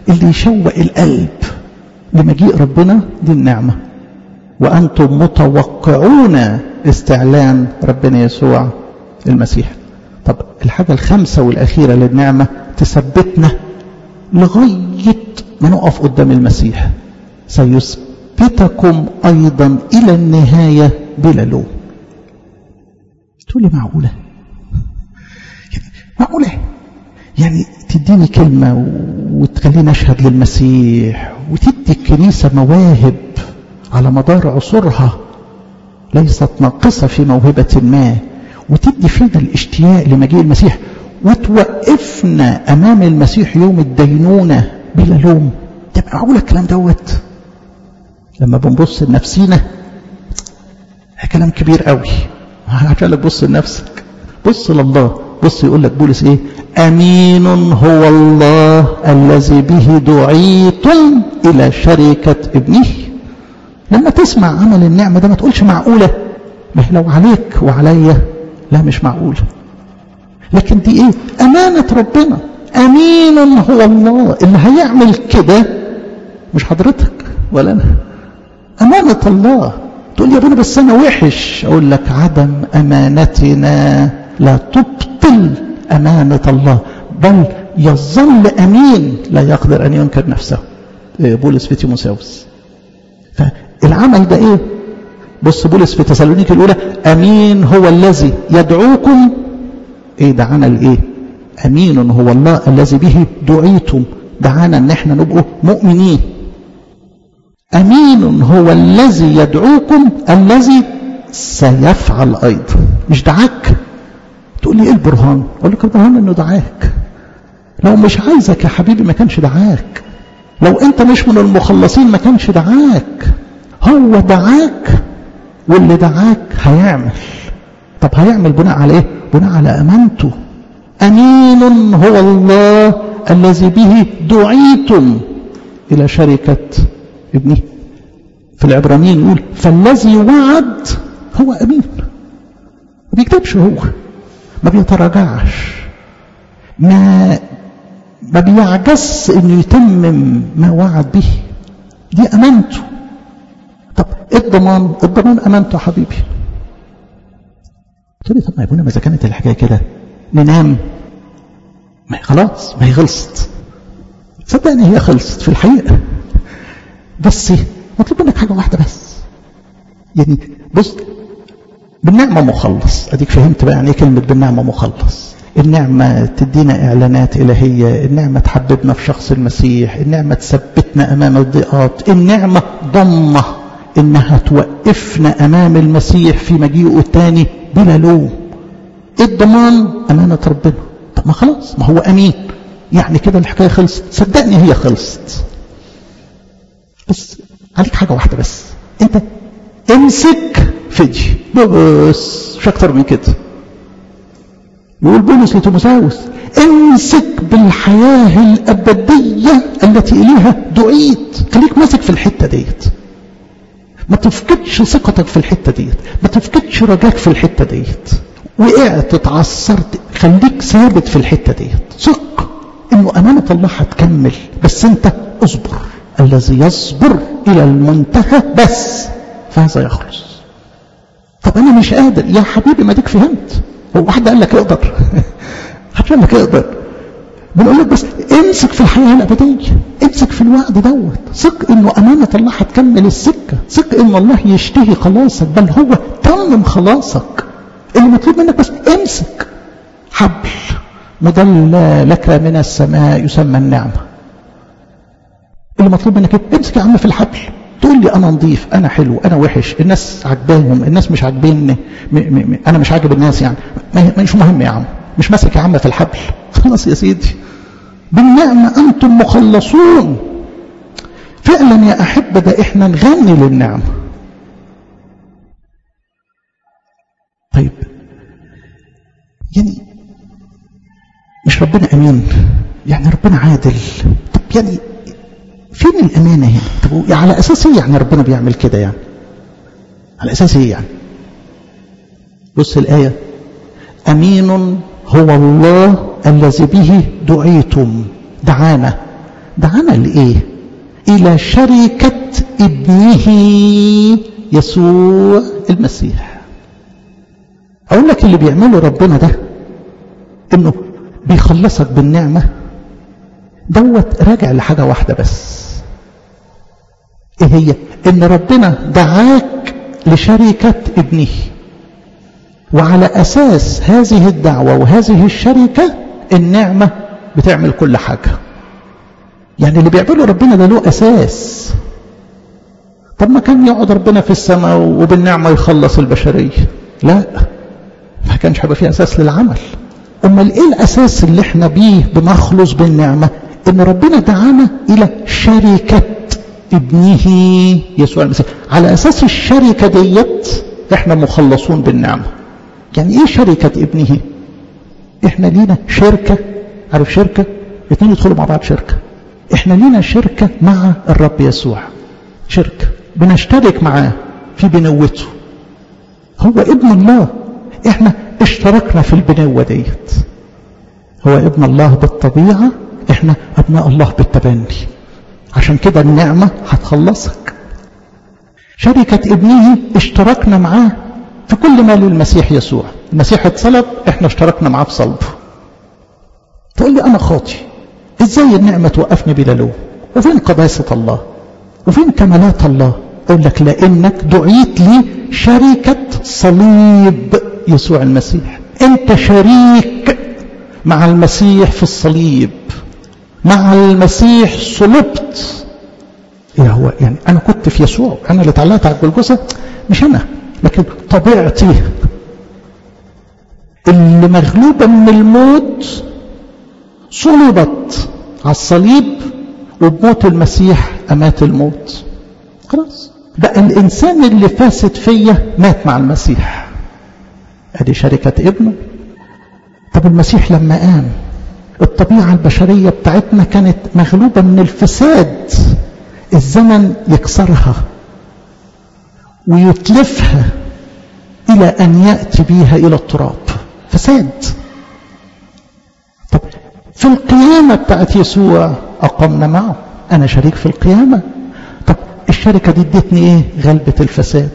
اللي يشوق القلب لمجيء ربنا دي النعمة وأنتم متوقعون استعلان ربنا يسوع المسيح طب الحاجة الخامسة والأخيرة للنعمة تثبتنا لغاية ما نقف قدام المسيح سيثبتكم أيضا إلى النهاية بلا لوم تقول لي معقولة يعني معقولة يعني تديني كلمة وتخليني أشهد للمسيح وتدي الكنيسة مواهب على مدار عصورها ليست ناقصة في موهبة ما وتدي فينا الاشتياق لمجيء المسيح وتوقفنا أمام المسيح يوم الدينونة بلا لوم تبقى معقول الكلام دوت لما بنبص لنفسينا كلام كبير قوي عشان لك بص لنفسك بص لله بص يقول لك بولس ايه امين هو الله الذي به دعيتم الى شركة ابنه لما تسمع عمل النعمة ده ما تقولش معقولة ما هي لو عليك وعليا لا مش معقولة لكن دي ايه امانة ربنا امين هو الله اللي هيعمل كده مش حضرتك ولا انا امانة الله تقول يا ابونا بس انا وحش اقول لك عدم امانتنا لا تبطل امانة الله بل يظل امين لا يقدر ان ينكر نفسه بولس في تيموساوس فالعمل ده ايه بص بولس في تسالونيك الاولى امين هو الذي يدعوكم ايه دعانا لايه امين هو الله الذي به دعيتم دعانا ان احنا نبقوا مؤمنين امين هو الذي يدعوكم الذي سيفعل ايضا مش دعاك تقول لي ايه البرهان اقول لك البرهان انه دعاك لو مش عايزك يا حبيبي ما كانش دعاك لو انت مش من المخلصين ما كانش دعاك هو دعاك واللي دعاك هيعمل طب هيعمل بناء على ايه بناء على امانته امين هو الله الذي به دعيتم الى شركه ابنه في العبرانيين يقول فالذي وعد هو امين ما بيكتبش هو ما بيتراجعش ما ما بيعجز انه يتمم ما وعد به دي امانته طب ايه الضمان الضمان امانته يا حبيبي قلت لي طب ما يا اذا كانت الحكايه كده ننام ما خلاص ما هي خلصت صدقني هي خلصت في الحقيقه بس مطلوب منك حاجه واحده بس يعني بص بالنعمه مخلص اديك فهمت بقى يعني ايه كلمه بالنعمه مخلص النعمة تدينا إعلانات إلهية النعمة تحببنا في شخص المسيح النعمة تثبتنا أمام الضيقات النعمة ضمة إنها توقفنا أمام المسيح في مجيئه الثاني بلا لوم الضمان أمانة ربنا طب ما خلاص ما هو أمين يعني كده الحكاية خلصت صدقني هي خلصت بس عليك حاجة واحدة بس أنت امسك فدي بس مش أكتر من كده يقول بولس لتيموثاوس امسك بالحياة الأبدية التي إليها دعيت خليك ماسك في الحتة ديت ما تفقدش ثقتك في الحتة ديت ما تفقدش رجاك في الحتة ديت وقعت اتعثرت خليك ثابت في الحتة ديت ثق انه أمانة الله هتكمل بس انت اصبر الذي يصبر إلى المنتهى بس فهذا يخلص طب أنا مش قادر يا حبيبي ما ديك فهمت هو واحد قال لك اقدر حد قال لك اقدر بنقول لك بس امسك في الحياه الابديه امسك في الوعد دوت ثق انه امانه الله هتكمل السكه ثق ان الله يشتهي خلاصك بل هو تمم خلاصك اللي مطلوب منك بس امسك حبل مدلى لك من السماء يسمى النعمه اللي مطلوب منك امسك يا عم في الحبل تقول لي انا نظيف انا حلو انا وحش الناس عجباهم الناس مش عاجبيني انا مش عاجب الناس يعني مش مهم يا عم مش ماسك يا عم في الحبل خلاص يا سيدي بالنعمة أنتم مخلصون فعلا يا أحبة ده إحنا نغني للنعمة طيب يعني مش ربنا أمين يعني ربنا عادل طب يعني فين الأمانة هنا طب على أساس إيه يعني ربنا بيعمل كده يعني على أساس إيه يعني بص الآية أمين هو الله الذي به دعيتم دعانا دعانا لإيه إلى شركة ابنه يسوع المسيح أقول لك اللي بيعمله ربنا ده إنه بيخلصك بالنعمة دوت راجع لحاجة واحدة بس إيه هي إن ربنا دعاك لشركة ابنه وعلى أساس هذه الدعوة وهذه الشركة النعمة بتعمل كل حاجة يعني اللي بيعمله ربنا ده له أساس طب ما كان يقعد ربنا في السماء وبالنعمة يخلص البشرية لا ما كانش هيبقى فيه أساس للعمل أمال إيه الأساس اللي إحنا بيه بنخلص بالنعمة إن ربنا دعانا إلى شركة ابنه يسوع المسيح على أساس الشركة ديت إحنا مخلصون بالنعمة يعني إيه شركة ابنه إحنا لينا شركة عارف شركة اتنين يدخلوا مع بعض شركة إحنا لينا شركة مع الرب يسوع شركة بنشترك معاه في بنوته هو ابن الله احنا اشتركنا في البنوة ديت هو ابن الله بالطبيعة احنا ابناء الله بالتبني عشان كده النعمة هتخلصك شركة ابنه اشتركنا معاه في كل ما للمسيح يسوع المسيح اتصلب احنا اشتركنا معاه في صلبه تقول لي انا خاطي ازاي النعمة توقفني بلا لوم وفين قداسة الله وفين كمالات الله اقول لك لانك دعيت لي شركة صليب يسوع المسيح انت شريك مع المسيح في الصليب مع المسيح صلبت ايه هو يعني انا كنت في يسوع انا اللي اتعلقت على الجلجسه مش انا لكن طبيعتي اللي مغلوبه من الموت صلبت على الصليب وبموت المسيح امات الموت خلاص بقى الانسان اللي فاسد فيا مات مع المسيح ادي شركه ابنه طب المسيح لما قام الطبيعه البشريه بتاعتنا كانت مغلوبه من الفساد الزمن يكسرها ويتلفها الى ان ياتي بيها الى التراب فساد طب في القيامه بتاعت يسوع اقمنا معه انا شريك في القيامه طب الشركه دي ادتني ايه غلبه الفساد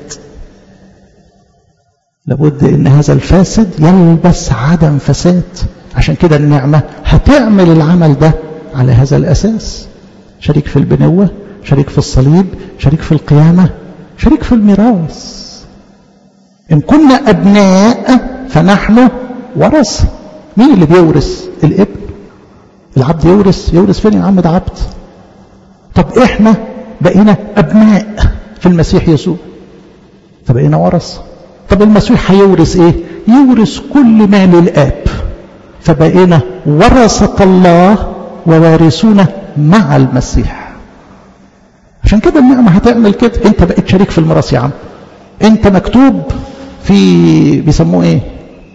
لابد ان هذا الفاسد يلبس عدم فساد عشان كده النعمه هتعمل العمل ده على هذا الاساس شريك في البنوه شريك في الصليب شريك في القيامه شريك في الميراث ان كنا ابناء فنحن ورثه مين اللي بيورث الابن العبد يورث يورث فين يا عم ده عبد طب احنا بقينا ابناء في المسيح يسوع فبقينا ورثه طب المسيح هيورث ايه يورث كل ما للاب فبقينا ورثة الله ووارثون مع المسيح عشان كده النعمة هتعمل كده انت بقيت شريك في الميراث يا عم انت مكتوب في بيسموه ايه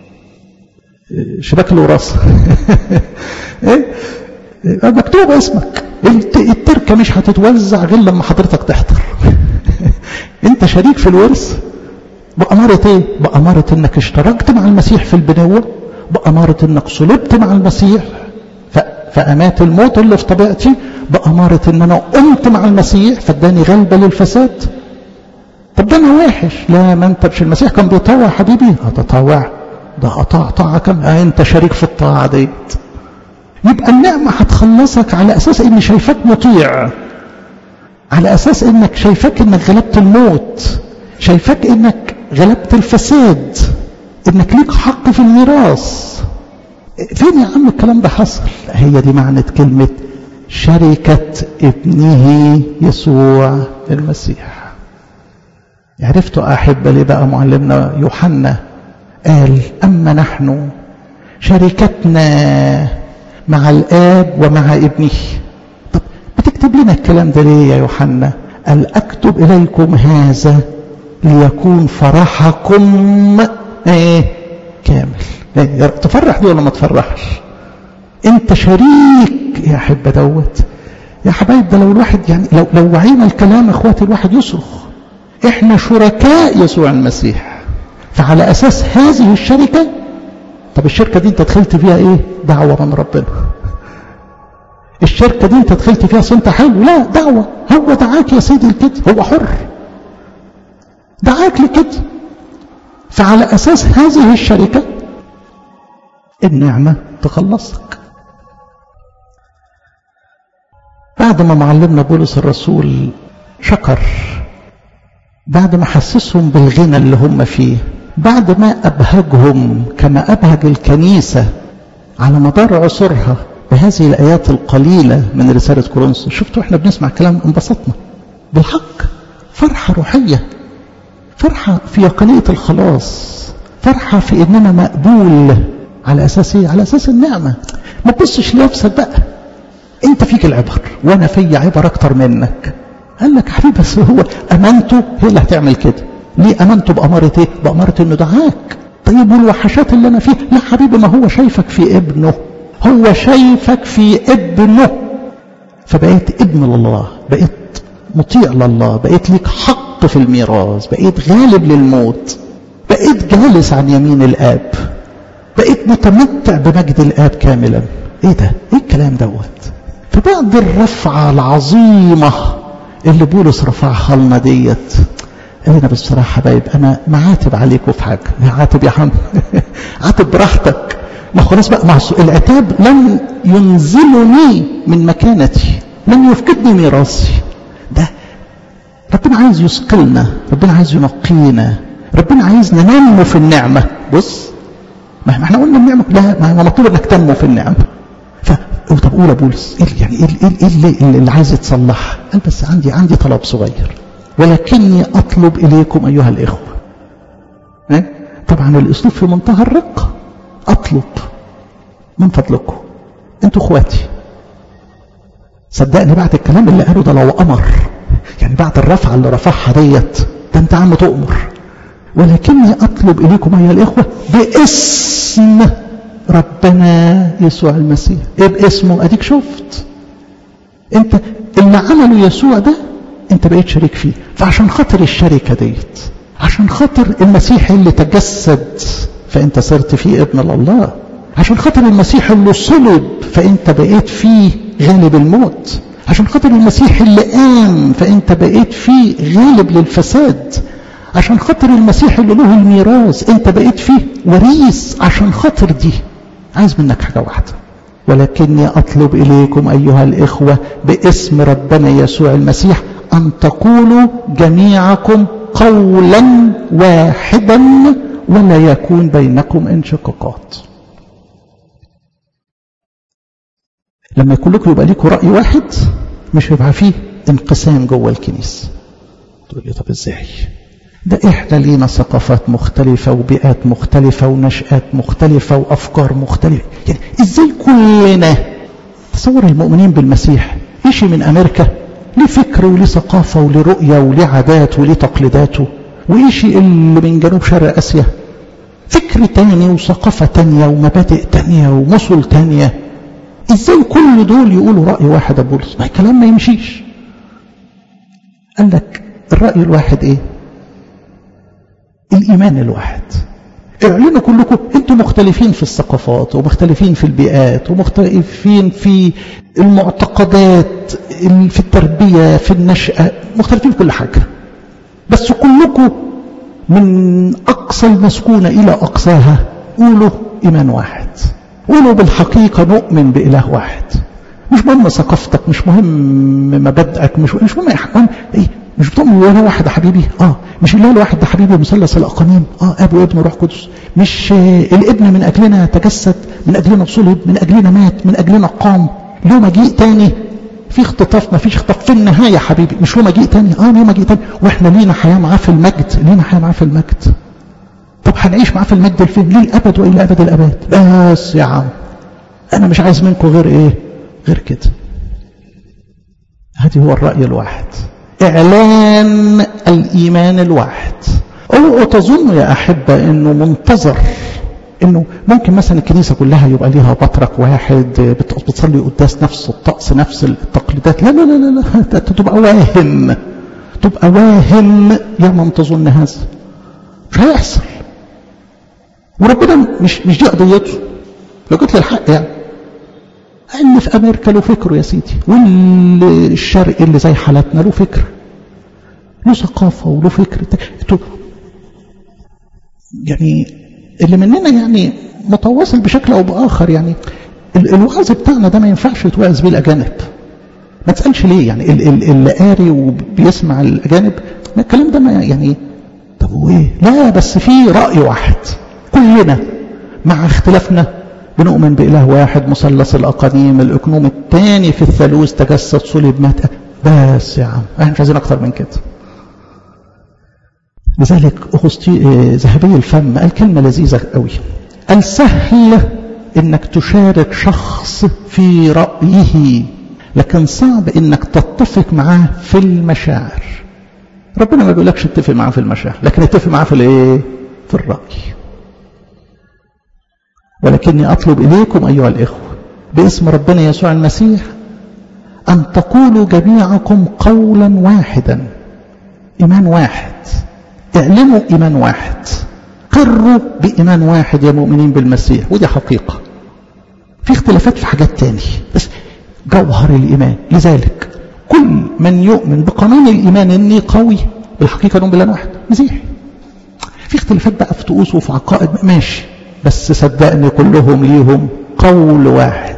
شباك الوراثة ايه مكتوب اسمك التركة مش هتتوزع غير لما حضرتك تحضر انت شريك في الورث بأمارة ايه بأمارة انك اشتركت مع المسيح في البنوة بأمارة انك صلبت مع المسيح فأمات الموت اللي في طبيعتي بأمارة ان انا قمت مع المسيح فاداني غلبة للفساد طب ده انا وحش لا ما انت مش المسيح كان بيطوع حبيبي هتطوع ده قطع طاعة كم اه انت شريك في الطاعة ديت يبقى النعمة هتخلصك على اساس ان شايفاك مطيع على اساس انك شايفاك انك غلبت الموت شايفاك انك غلبت الفساد انك ليك حق في الميراث فين يا عم الكلام ده حصل هي دي معنى كلمة شركة ابنه يسوع المسيح عرفتوا أحبة ليه بقى معلمنا يوحنا قال أما نحن شركتنا مع الآب ومع ابنه طب بتكتب لنا الكلام ده ليه يا يوحنا قال أكتب إليكم هذا ليكون فرحكم ايه كامل إيه؟ تفرح دي ولا ما تفرحش انت شريك يا حبة دوت يا حبايب ده لو الواحد يعني لو لو وعينا الكلام اخواتي الواحد يصرخ احنا شركاء يسوع المسيح فعلى اساس هذه الشركة طب الشركة دي انت دخلت فيها ايه دعوة من ربنا الشركة دي انت دخلت فيها انت حلو لا دعوة هو دعاك يا سيدي لكده هو حر دعاك لكده فعلى أساس هذه الشركة النعمة تخلصك بعد ما معلمنا بولس الرسول شكر بعد ما حسسهم بالغنى اللي هم فيه بعد ما أبهجهم كما أبهج الكنيسة على مدار عصورها بهذه الآيات القليلة من رسالة كورنثوس شفتوا احنا بنسمع كلام انبسطنا بالحق فرحة روحية فرحة في يقينية الخلاص فرحة في إننا مقبول على أساس إيه؟ على أساس النعمة ما تبصش لنفسك بقى أنت فيك العبر وأنا في عبر أكتر منك قال لك حبيبي بس هو أمانته هي اللي هتعمل كده ليه أمانته بأمارة إيه؟ بأمارة إنه دعاك طيب والوحشات اللي أنا فيه لا حبيبي ما هو شايفك في ابنه هو شايفك في ابنه فبقيت ابن لله بقيت مطيع لله بقيت ليك حق في الميراث بقيت غالب للموت بقيت جالس عن يمين الآب بقيت متمتع بمجد الآب كاملا ايه ده ايه الكلام دوت فبعد الرفعة العظيمة اللي بولس رفعها لنا ديت انا بصراحة حبايب انا معاتب عليكم في حاجة عاتب يا حم عاتب براحتك ما خلاص بقى مع العتاب لن ينزلني من مكانتي لن يفقدني ميراثي ده ربنا عايز يثقلنا ربنا عايز ينقينا ربنا عايز ننمو في النعمة بص ما احنا قلنا النعمة لا ما هو مطلوب انك تنمو في النعمة ف طب قول يا بولس ايه يعني ايه ايه اللي, اللي, اللي عايز يتصلح قال بس عندي عندي طلب صغير ولكني اطلب اليكم ايها الاخوه ايه؟ طبعا الاسلوب في منتهى الرقه اطلب من فضلكم انتوا اخواتي صدقني بعد الكلام اللي قاله ده لو امر يعني بعد الرفعه اللي رفعها ديت ده انت عم تؤمر ولكني اطلب اليكم ايها الاخوه باسم ربنا يسوع المسيح ايه باسمه اديك شفت انت اللي عمله يسوع ده انت بقيت شريك فيه فعشان خاطر الشركه ديت عشان خاطر المسيح اللي تجسد فانت صرت فيه ابن الله عشان خاطر المسيح اللي صلب فانت بقيت فيه غالب الموت عشان خاطر المسيح اللي قام فانت بقيت فيه غالب للفساد عشان خاطر المسيح اللي له الميراث انت بقيت فيه وريث عشان خاطر دي عايز منك حاجة واحدة ولكني أطلب إليكم أيها الإخوة باسم ربنا يسوع المسيح أن تقولوا جميعكم قولا واحدا ولا يكون بينكم انشقاقات لما يكون لكم يبقى لكم رأي واحد مش هيبقى فيه انقسام جوه الكنيسة تقول لي طب ازاي ده احنا لينا ثقافات مختلفة وبيئات مختلفة ونشآت مختلفة وأفكار مختلفة يعني ازاي كلنا تصور المؤمنين بالمسيح يشي من أمريكا ليه فكر وليه ثقافة وليه رؤية وليه عادات وليه تقليداته ويشي اللي من جنوب شرق آسيا فكر تاني وثقافة تانية ومبادئ تانية ومثل تانية ازاي كل دول يقولوا رأي واحد يا بولس ما الكلام ما يمشيش قال لك الرأي الواحد ايه الإيمان الواحد اعلنوا كلكم انتم مختلفين في الثقافات ومختلفين في البيئات ومختلفين في المعتقدات في التربية في النشأة مختلفين في كل حاجة بس كلكم من أقصى المسكونة إلى أقصاها قولوا إيمان واحد قولوا بالحقيقة نؤمن بإله واحد مش مهم ثقافتك مش مهم مبادئك مش مش مهم ايه مش بتؤمن بإله واحد يا حبيبي اه مش الاله الواحد ده حبيبي مثلث الاقانيم اه اب وابن وروح قدس مش آه الابن من اجلنا تجسد من اجلنا صلب من اجلنا مات من اجلنا قام له مجيء تاني في اختطاف ما فيش اختطاف في النهايه يا حبيبي مش له مجيء تاني اه له مجيء تاني واحنا لينا حياه معاه في المجد لينا حياه معاه في المجد طب هنعيش معاه في المجد لفين للابد والى ابد الاباد بس يا عم انا مش عايز منكم غير ايه غير كده هذه هو الراي الواحد إعلان الإيمان الواحد أو تظن يا أحبة أنه منتظر أنه ممكن مثلا الكنيسة كلها يبقى ليها بطرك واحد بتصلي قداس نفس الطقس نفس التقليدات لا لا لا لا, لا. تبقى واهم تبقى واهم يا من تظن هذا مش هيحصل وربنا مش مش دي قضيته لو قلت لي الحق يعني اللي في امريكا له فكره يا سيدي والشرق اللي زي حالتنا له فكر له ثقافه وله فكر يعني اللي مننا يعني متواصل بشكل او باخر يعني الوعظ بتاعنا ده ما ينفعش يتوعظ بيه الاجانب ما تسالش ليه يعني اللي قاري وبيسمع الاجانب ما الكلام ده ما يعني طب وايه لا بس في راي واحد كلنا مع اختلافنا بنؤمن بإله واحد مثلث الأقانيم الإقنوم الثاني في الثالوث تجسد صلب مات بس يا عم احنا مش عايزين أكتر من كده لذلك أغسطي ذهبي الفم قال كلمة لذيذة قوي قال سهل إنك تشارك شخص في رأيه لكن صعب إنك تتفق معاه في المشاعر ربنا ما بيقولكش اتفق معاه في المشاعر لكن اتفق معاه في الايه في الرأي ولكني أطلب إليكم أيها الإخوة باسم ربنا يسوع المسيح أن تقولوا جميعكم قولا واحدا إيمان واحد اعلنوا إيمان واحد قروا بإيمان واحد يا مؤمنين بالمسيح ودي حقيقة في اختلافات في حاجات تاني بس جوهر الإيمان لذلك كل من يؤمن بقانون الإيمان إني قوي بالحقيقة نؤمن بالله واحد مسيحي في اختلافات بقى في طقوس وفي عقائد ماشي بس صدقني كلهم ليهم قول واحد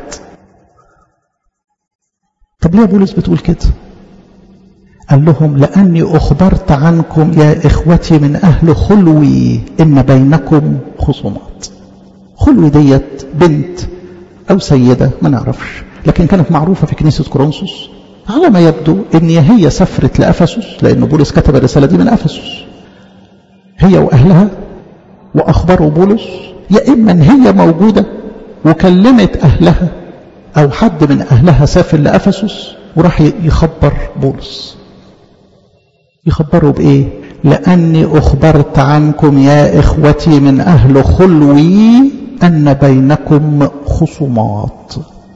طب ليه بولس بتقول كده قال لهم لأني أخبرت عنكم يا إخوتي من أهل خلوي إن بينكم خصومات خلوي ديت بنت أو سيدة ما نعرفش لكن كانت معروفة في كنيسة كورنثوس على ما يبدو إن هي سافرت لأفسس لأن بولس كتب الرسالة دي من أفسس هي وأهلها وأخبروا بولس يا إما إن هي موجودة وكلمت أهلها أو حد من أهلها سافر لأفسس وراح يخبر بولس يخبروا بإيه لأني أخبرت عنكم يا إخوتي من أهل خلوي أن بينكم خصومات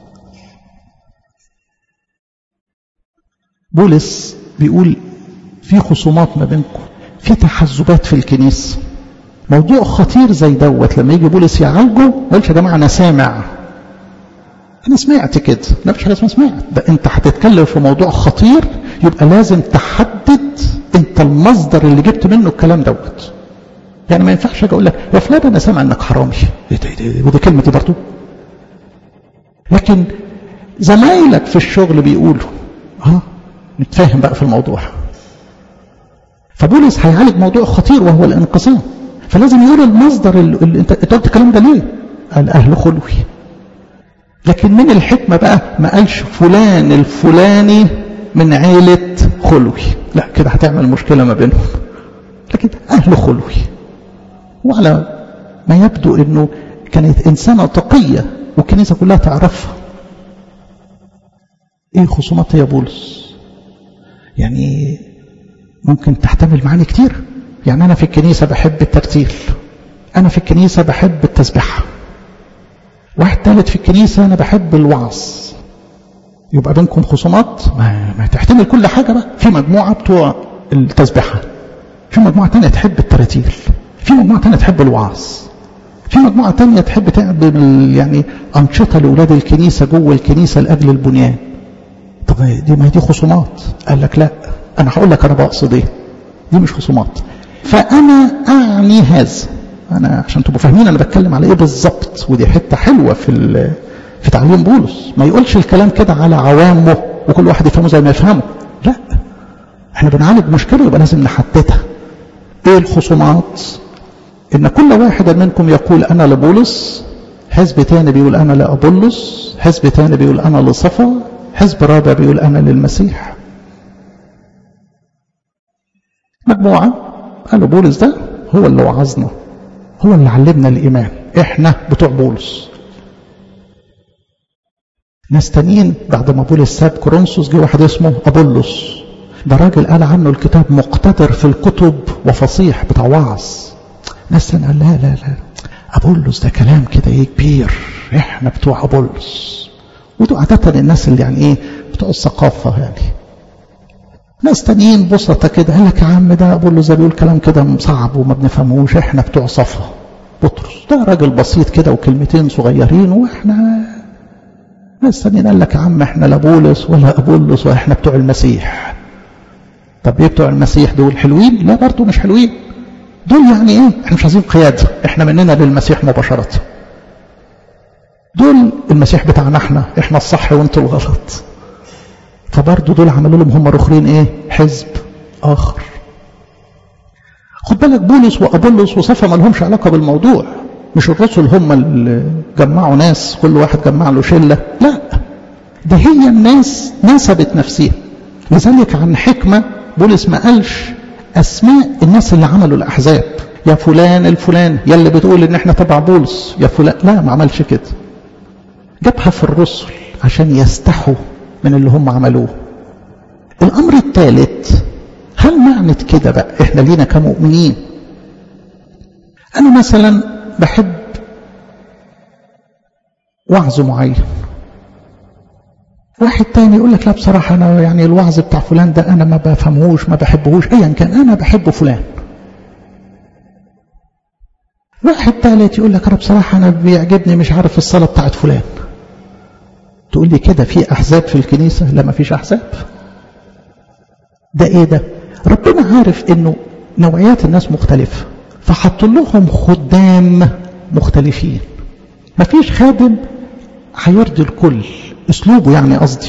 بولس بيقول في خصومات ما بينكم في تحزبات في الكنيسة موضوع خطير زي دوت لما يجي بولس يعالجه ما يقولش يا جماعة أنا سامع أنا سمعت كده لا مش حاجة اسمها سمعت ده أنت هتتكلم في موضوع خطير يبقى لازم تحدد أنت المصدر اللي جبت منه الكلام دوت يعني ما ينفعش اجي اقول لك يا فلان انا سامع انك حرامي ايه ده ايه ده ودي كلمه دي برضه لكن زمايلك في الشغل بيقولوا ها نتفاهم بقى في الموضوع فبولس هيعالج موضوع خطير وهو الانقسام فلازم يقول المصدر اللي, اللي انت قلت الكلام ده ليه قال اهل خلوي لكن من الحكمة بقى ما قالش فلان الفلاني من عيلة خلوي لا كده هتعمل مشكلة ما بينهم لكن أهل خلوي وعلى ما يبدو أنه كانت إنسانة تقية والكنيسة كلها تعرفها إيه خصوماتها يا بولس يعني ممكن تحتمل معاني كتير يعني أنا في الكنيسة بحب الترتيل أنا في الكنيسة بحب التسبيحة واحد ثالث في الكنيسة أنا بحب الوعظ يبقى بينكم خصومات ما, ما تحتمل كل حاجة بقى في مجموعة بتوع التسبيحة في مجموعة تانية تحب التراتيل في مجموعة تانية تحب الوعظ في مجموعة تانية تحب تعمل يعني أنشطة لأولاد الكنيسة جوه الكنيسة لأجل البنيان طب دي ما دي خصومات قال لك لا أنا هقول لك أنا بقصد إيه دي مش خصومات فأنا أعني هذا أنا عشان تبقوا فاهمين أنا بتكلم على إيه بالظبط ودي حتة حلوة في في تعليم بولس ما يقولش الكلام كده على عوامه وكل واحد يفهمه زي ما يفهمه لا احنا بنعالج مشكلة يبقى لازم نحددها ايه الخصومات ان كل واحد منكم يقول انا لبولس حزب تاني بيقول انا لابولس حزب تاني بيقول انا لصفا حزب رابع بيقول انا للمسيح مجموعة قالوا بولس ده هو اللي وعظنا هو اللي علمنا الايمان احنا بتوع بولس ناس تانيين بعد ما بولس ساب كورنثوس جه واحد اسمه ابولس ده راجل قال عنه الكتاب مقتدر في الكتب وفصيح بتاع وعظ ناس تانية قال لا لا لا ابولس ده كلام كده ايه كبير احنا بتوع ابولس ودول عادة الناس اللي يعني ايه بتوع الثقافة يعني ناس تانيين بسطة كده قال لك يا عم ده ابولس ده بيقول كلام كده صعب وما بنفهموش احنا بتوع صفا بطرس ده راجل بسيط كده وكلمتين صغيرين واحنا ناس تانيين قال لك يا عم احنا لا بولس ولا ابولس واحنا بتوع المسيح طب ايه بتوع المسيح دول حلوين لا برضه مش حلوين دول يعني ايه احنا مش عايزين قياده احنا مننا للمسيح مباشره دول المسيح بتاعنا احنا احنا الصح وانتوا الغلط فبرضه دول عملوا لهم هم الاخرين ايه حزب اخر خد بالك بولس وابولس وصفا ما لهمش علاقه بالموضوع مش الرسل هم اللي جمعوا ناس كل واحد جمع له شله لا ده هي الناس نسبت نفسها لذلك عن حكمه بولس ما قالش اسماء الناس اللي عملوا الاحزاب يا فلان الفلان يا اللي بتقول ان احنا تبع بولس يا فلان لا ما عملش كده جابها في الرسل عشان يستحوا من اللي هم عملوه الامر الثالث هل معنى كده بقى احنا لينا كمؤمنين انا مثلا بحب وعظ معين واحد تاني يقول لك لا بصراحة أنا يعني الوعظ بتاع فلان ده أنا ما بفهمهوش ما بحبهوش أيا كان أنا بحب فلان واحد تالت يقول لك أنا بصراحة أنا بيعجبني مش عارف الصلاة بتاعت فلان تقول لي كده في أحزاب في الكنيسة لا ما فيش أحزاب ده إيه ده ربنا عارف إنه نوعيات الناس مختلفة فحط لهم خدام مختلفين ما فيش خادم هيرضي الكل اسلوبه يعني قصدي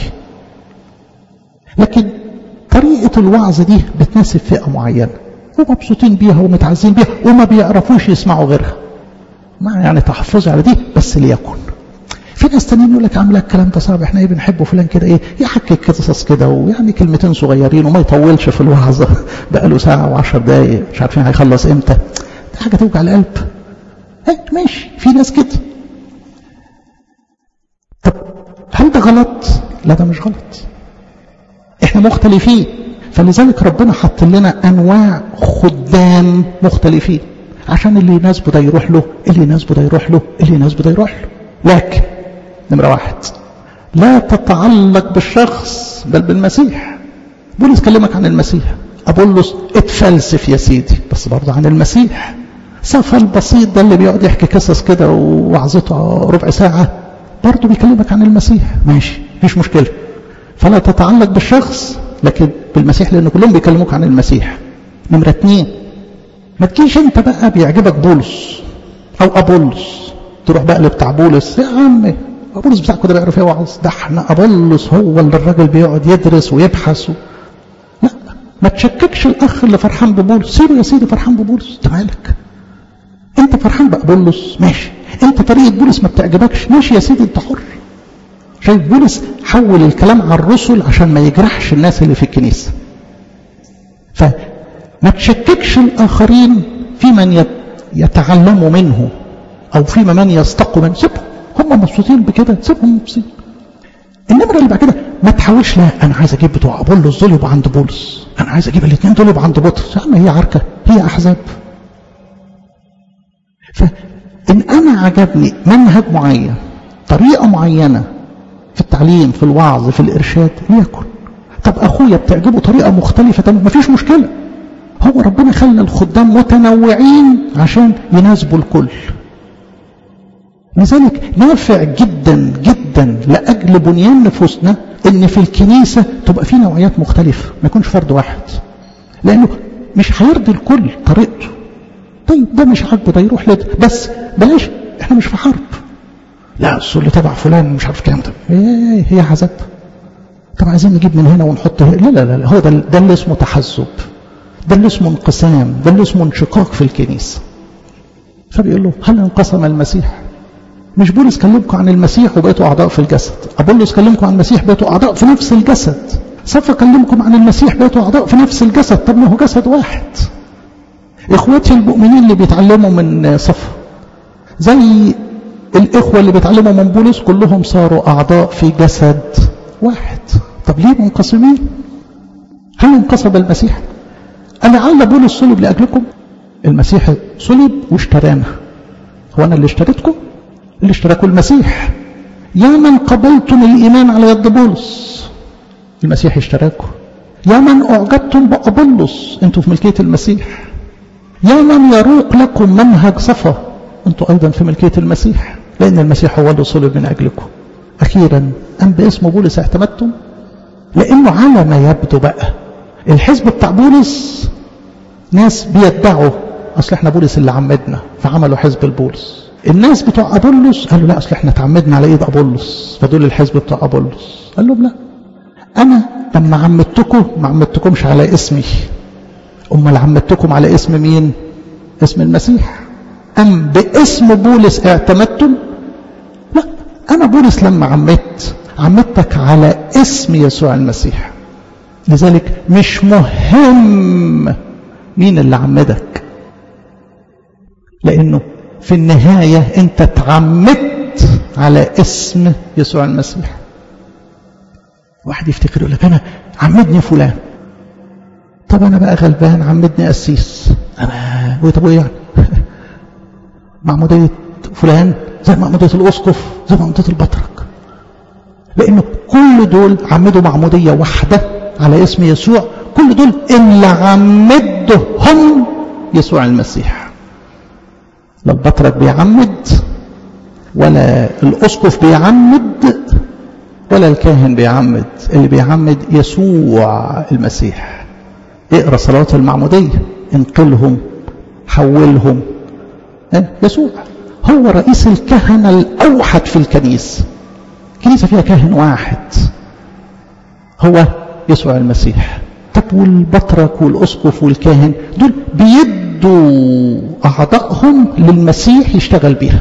لكن طريقة الوعظ دي بتناسب فئة معينة ومبسوطين بيها ومتعزين بيها وما بيعرفوش يسمعوا غيرها ما يعني تحفظي على دي بس ليكن في ناس تانيين يقول لك عامل الكلام ده صعب احنا ايه بنحبه فلان كده ايه يحكي قصص كده ويعني كلمتين صغيرين وما يطولش في الوعظه بقى له ساعه وعشر دقايق مش عارفين هيخلص امتى دي حاجه توجع القلب ايه ماشي في ناس كده طب هل ده غلط؟ لا ده مش غلط احنا مختلفين فلذلك ربنا حط لنا انواع خدام مختلفين عشان اللي يناسبه ده يروح له اللي يناسبه ده يروح له اللي يناسبه ده يروح له لكن نمرة واحد لا تتعلق بالشخص بل بالمسيح بولس كلمك عن المسيح أبولس اتفلسف يا سيدي بس برضه عن المسيح صفا البسيط ده اللي بيقعد يحكي قصص كده ووعظته ربع ساعة برضه بيكلمك عن المسيح ماشي مفيش مشكلة فلا تتعلق بالشخص لكن بالمسيح لأن كلهم بيكلموك عن المسيح نمرة اتنين ما تجيش انت بقى بيعجبك بولس او ابولس تروح بقى لبتاع بولس يا عم ابولس بتاعكم ده بيعرف يوعظ ده احنا ابولس هو اللي الراجل بيقعد يدرس ويبحث و... لا ما تشككش الاخ اللي فرحان ببولس سيبه يا سيدي فرحان ببولس انت مالك انت فرحان بابولس ماشي انت طريقه بولس ما بتعجبكش ماشي يا سيدي انت حر شايف بولس حول الكلام على الرسل عشان ما يجرحش الناس اللي في الكنيسه فما تشككش الاخرين في من يتعلموا منه او في من يستقوا منه سيبهم هم مبسوطين بكده سيبهم مبسوطين النمره اللي بعد كده ما تحاولش لا انا عايز اجيب بتوع ابولس دول يبقوا عند بولس انا عايز اجيب الاثنين دول يبقوا عند بطرس يا عم هي عركه هي احزاب فان انا عجبني منهج معين طريقه معينه في التعليم في الوعظ في الارشاد ليكن طب اخويا بتعجبه طريقه مختلفه تمام مفيش مشكله هو ربنا خلى الخدام متنوعين عشان يناسبوا الكل لذلك نافع جدا جدا لاجل بنيان نفوسنا ان في الكنيسه تبقى في نوعيات مختلفه ما يكونش فرد واحد لانه مش هيرضي الكل طريقته طيب ده مش عاجبه ده يروح لده بس بلاش احنا مش في حرب لا اصل اللي تبع فلان مش عارف كام ده ايه هي عذاب طب عايزين نجيب من هنا ونحط هنا لا لا لا هو ده ده اللي اسمه تحزب ده اللي اسمه انقسام ده اللي اسمه انشقاق في الكنيسه فبيقول له هل انقسم المسيح مش بولس كلمكم عن المسيح وبقيتوا اعضاء في الجسد ابولس كلمكم عن المسيح بقيتوا اعضاء في نفس الجسد صفا كلمكم عن المسيح بقيتوا اعضاء في نفس الجسد طب ما هو جسد واحد اخواتي المؤمنين اللي بيتعلموا من صفا زي الاخوه اللي بيتعلموا من بولس كلهم صاروا اعضاء في جسد واحد طب ليه منقسمين هل انقسم المسيح ألعل بولس صلب لأجلكم المسيح صلب واشترانا هو أنا اللي اشتريتكم اللي اشتراكوا المسيح يا من قبلتم الإيمان على يد بولس المسيح اشتراكم يا من أعجبتم بأبولس أنتم في ملكية المسيح يا من يروق لكم منهج صفا أنتم أيضا في ملكية المسيح لأن المسيح هو اللي صلب من أجلكم أخيرا أم باسم بولس اعتمدتم لأنه على ما يبدو بقى الحزب بتاع بولس ناس بيدعوا أصل احنا بولس اللي عمدنا فعملوا حزب البولس الناس بتوع أبولس قالوا لا أصل احنا تعمدنا على إيد أبولس فدول الحزب بتوع أبولس قال لهم لا أنا لما عمدتكم ما عمدتكمش على اسمي أمال عمدتكم على اسم مين اسم المسيح أم باسم بولس اعتمدتم لا أنا بولس لما عمدت عمدتك على اسم يسوع المسيح لذلك مش مهم مين اللي عمدك لأنه في النهاية أنت تعمدت على اسم يسوع المسيح واحد يفتكر يقول لك أنا عمدني فلان طب أنا بقى غلبان عمدني قسيس أنا طب إيه يعني معمودية فلان زي معمودية الأسقف زي معمودية البطرك لأنه كل دول عمدوا معمودية واحدة على اسم يسوع كل دول اللي عمدهم يسوع المسيح لا البطرك بيعمد ولا الأسقف بيعمد ولا الكاهن بيعمد اللي بيعمد يسوع المسيح اقرا صلوات المعمودية انقلهم حولهم يسوع هو رئيس الكهنة الأوحد في الكنيسة الكنيسة فيها كاهن واحد هو يسوع المسيح طب والبطرك والأسقف والكاهن دول بيدوا أعضائهم للمسيح يشتغل بيها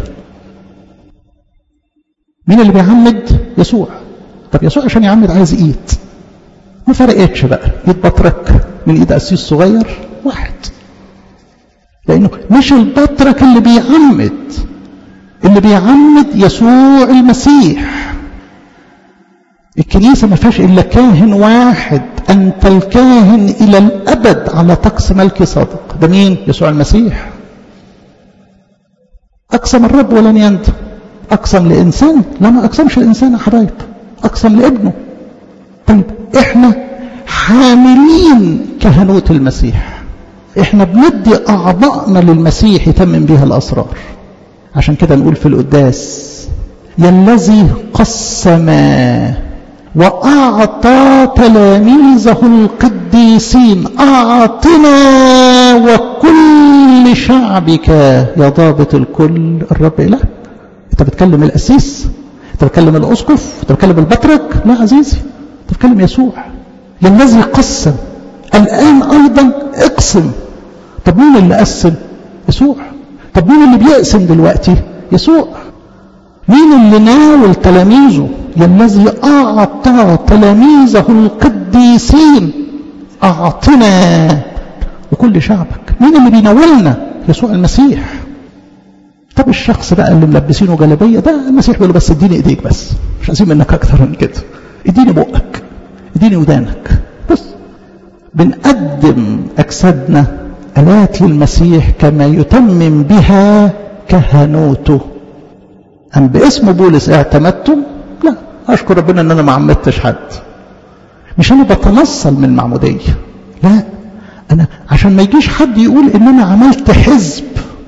مين اللي بيعمد يسوع طب يسوع عشان يعمد عايز ايد ما فرقتش بقى ايد بطرك من ايد قسيس صغير واحد لانه مش البطرك اللي بيعمد اللي بيعمد يسوع المسيح الكنيسة ما فيهاش إلا كاهن واحد أنت الكاهن إلى الأبد على طقس ملك صادق ده مين؟ يسوع المسيح أقسم الرب ولن يندم أقسم لإنسان لا ما أقسمش الإنسان يا حبايب أقسم لابنه طيب إحنا حاملين كهنوت المسيح إحنا بندي أعضائنا للمسيح يتمم بها الأسرار عشان كده نقول في القداس يا الذي قسم وأعطى تلاميذه القديسين أعطنا وكل شعبك يا ضابط الكل الرب إله أنت بتكلم الأسيس أنت بتكلم الأسقف أنت بتكلم البطرك لا عزيزي أنت بتكلم يسوع للذي قسم الآن أيضا اقسم طب مين اللي قسم يسوع طب مين اللي بيقسم دلوقتي يسوع مين اللي ناول تلاميذه يا الذي أعطى تلاميذه القديسين أعطنا وكل شعبك مين اللي بيناولنا يسوع المسيح طب الشخص بقى اللي ملبسينه جلابية ده المسيح بيقول له بس اديني ايديك بس مش عايزين منك اكتر من كده اديني بقك اديني ودانك بس بنقدم اجسادنا الات للمسيح كما يتمم بها كهنوته ام باسم بولس اعتمدتم لا اشكر ربنا ان انا ما عمدتش حد مش انا بتنصل من المعموديه لا انا عشان ما يجيش حد يقول ان انا عملت حزب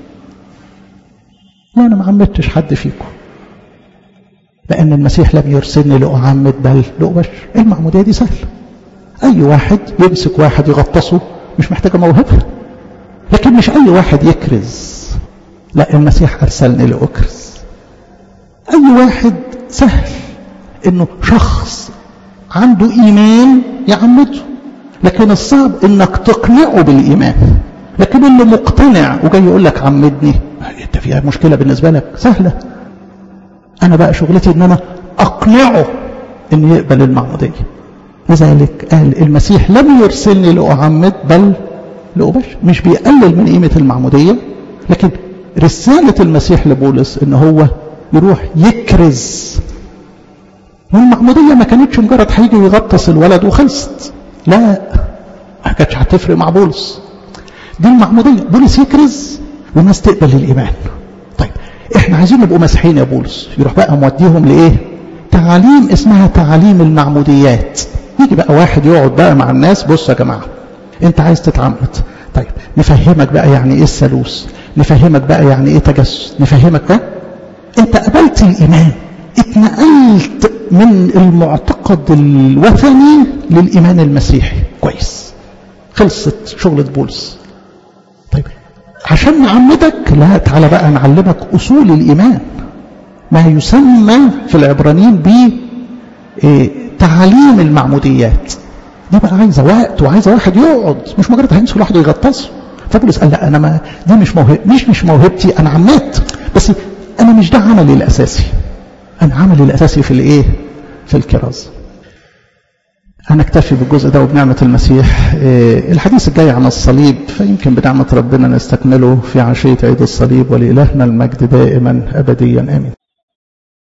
لا انا ما عمدتش حد فيكم لان المسيح لم يرسلني لاعمد بل لابشر المعموديه دي سهله اي واحد يمسك واحد يغطسه مش محتاجه موهبه لكن مش اي واحد يكرز لا المسيح ارسلني لاكرز اي واحد سهل انه شخص عنده ايمان يعمده لكن الصعب انك تقنعه بالايمان لكن اللي مقتنع وجاي يقول لك عمدني انت فيها مشكله بالنسبه لك سهله انا بقى شغلتي ان انا اقنعه ان يقبل المعموديه لذلك قال المسيح لم يرسلني لاعمد بل لأبشر مش بيقلل من قيمه المعموديه لكن رساله المسيح لبولس ان هو يروح يكرز والمعموديه ما كانتش مجرد هيجي ويغطس الولد وخلصت لا ما كانتش هتفرق مع بولس دي المعموديه بولس يكرز والناس تقبل الايمان طيب احنا عايزين نبقوا مسيحيين يا بولس يروح بقى موديهم لايه تعاليم اسمها تعاليم المعموديات يجي بقى واحد يقعد بقى مع الناس بص يا جماعه انت عايز تتعمد طيب نفهمك بقى يعني ايه الثالوث نفهمك بقى يعني ايه تجسد نفهمك بقى انت قبلت الايمان اتنقلت من المعتقد الوثني للإيمان المسيحي كويس خلصت شغلة بولس طيب عشان نعمدك لا تعالى بقى نعلمك أصول الإيمان ما يسمى في العبرانيين ب تعاليم المعموديات دي بقى عايزه وقت وعايزه واحد يقعد مش مجرد هيمسك لوحده يغطسه فبولس قال لا انا ما دي مش موهب مش مش موهبتي انا عمات بس انا مش ده عملي الاساسي انا عملي الاساسي في الايه في الكرازه هنكتفي بالجزء ده وبنعمة المسيح الحديث الجاي عن الصليب فيمكن بنعمة ربنا نستكمله في عشية عيد الصليب ولإلهنا المجد دائما أبديا آمين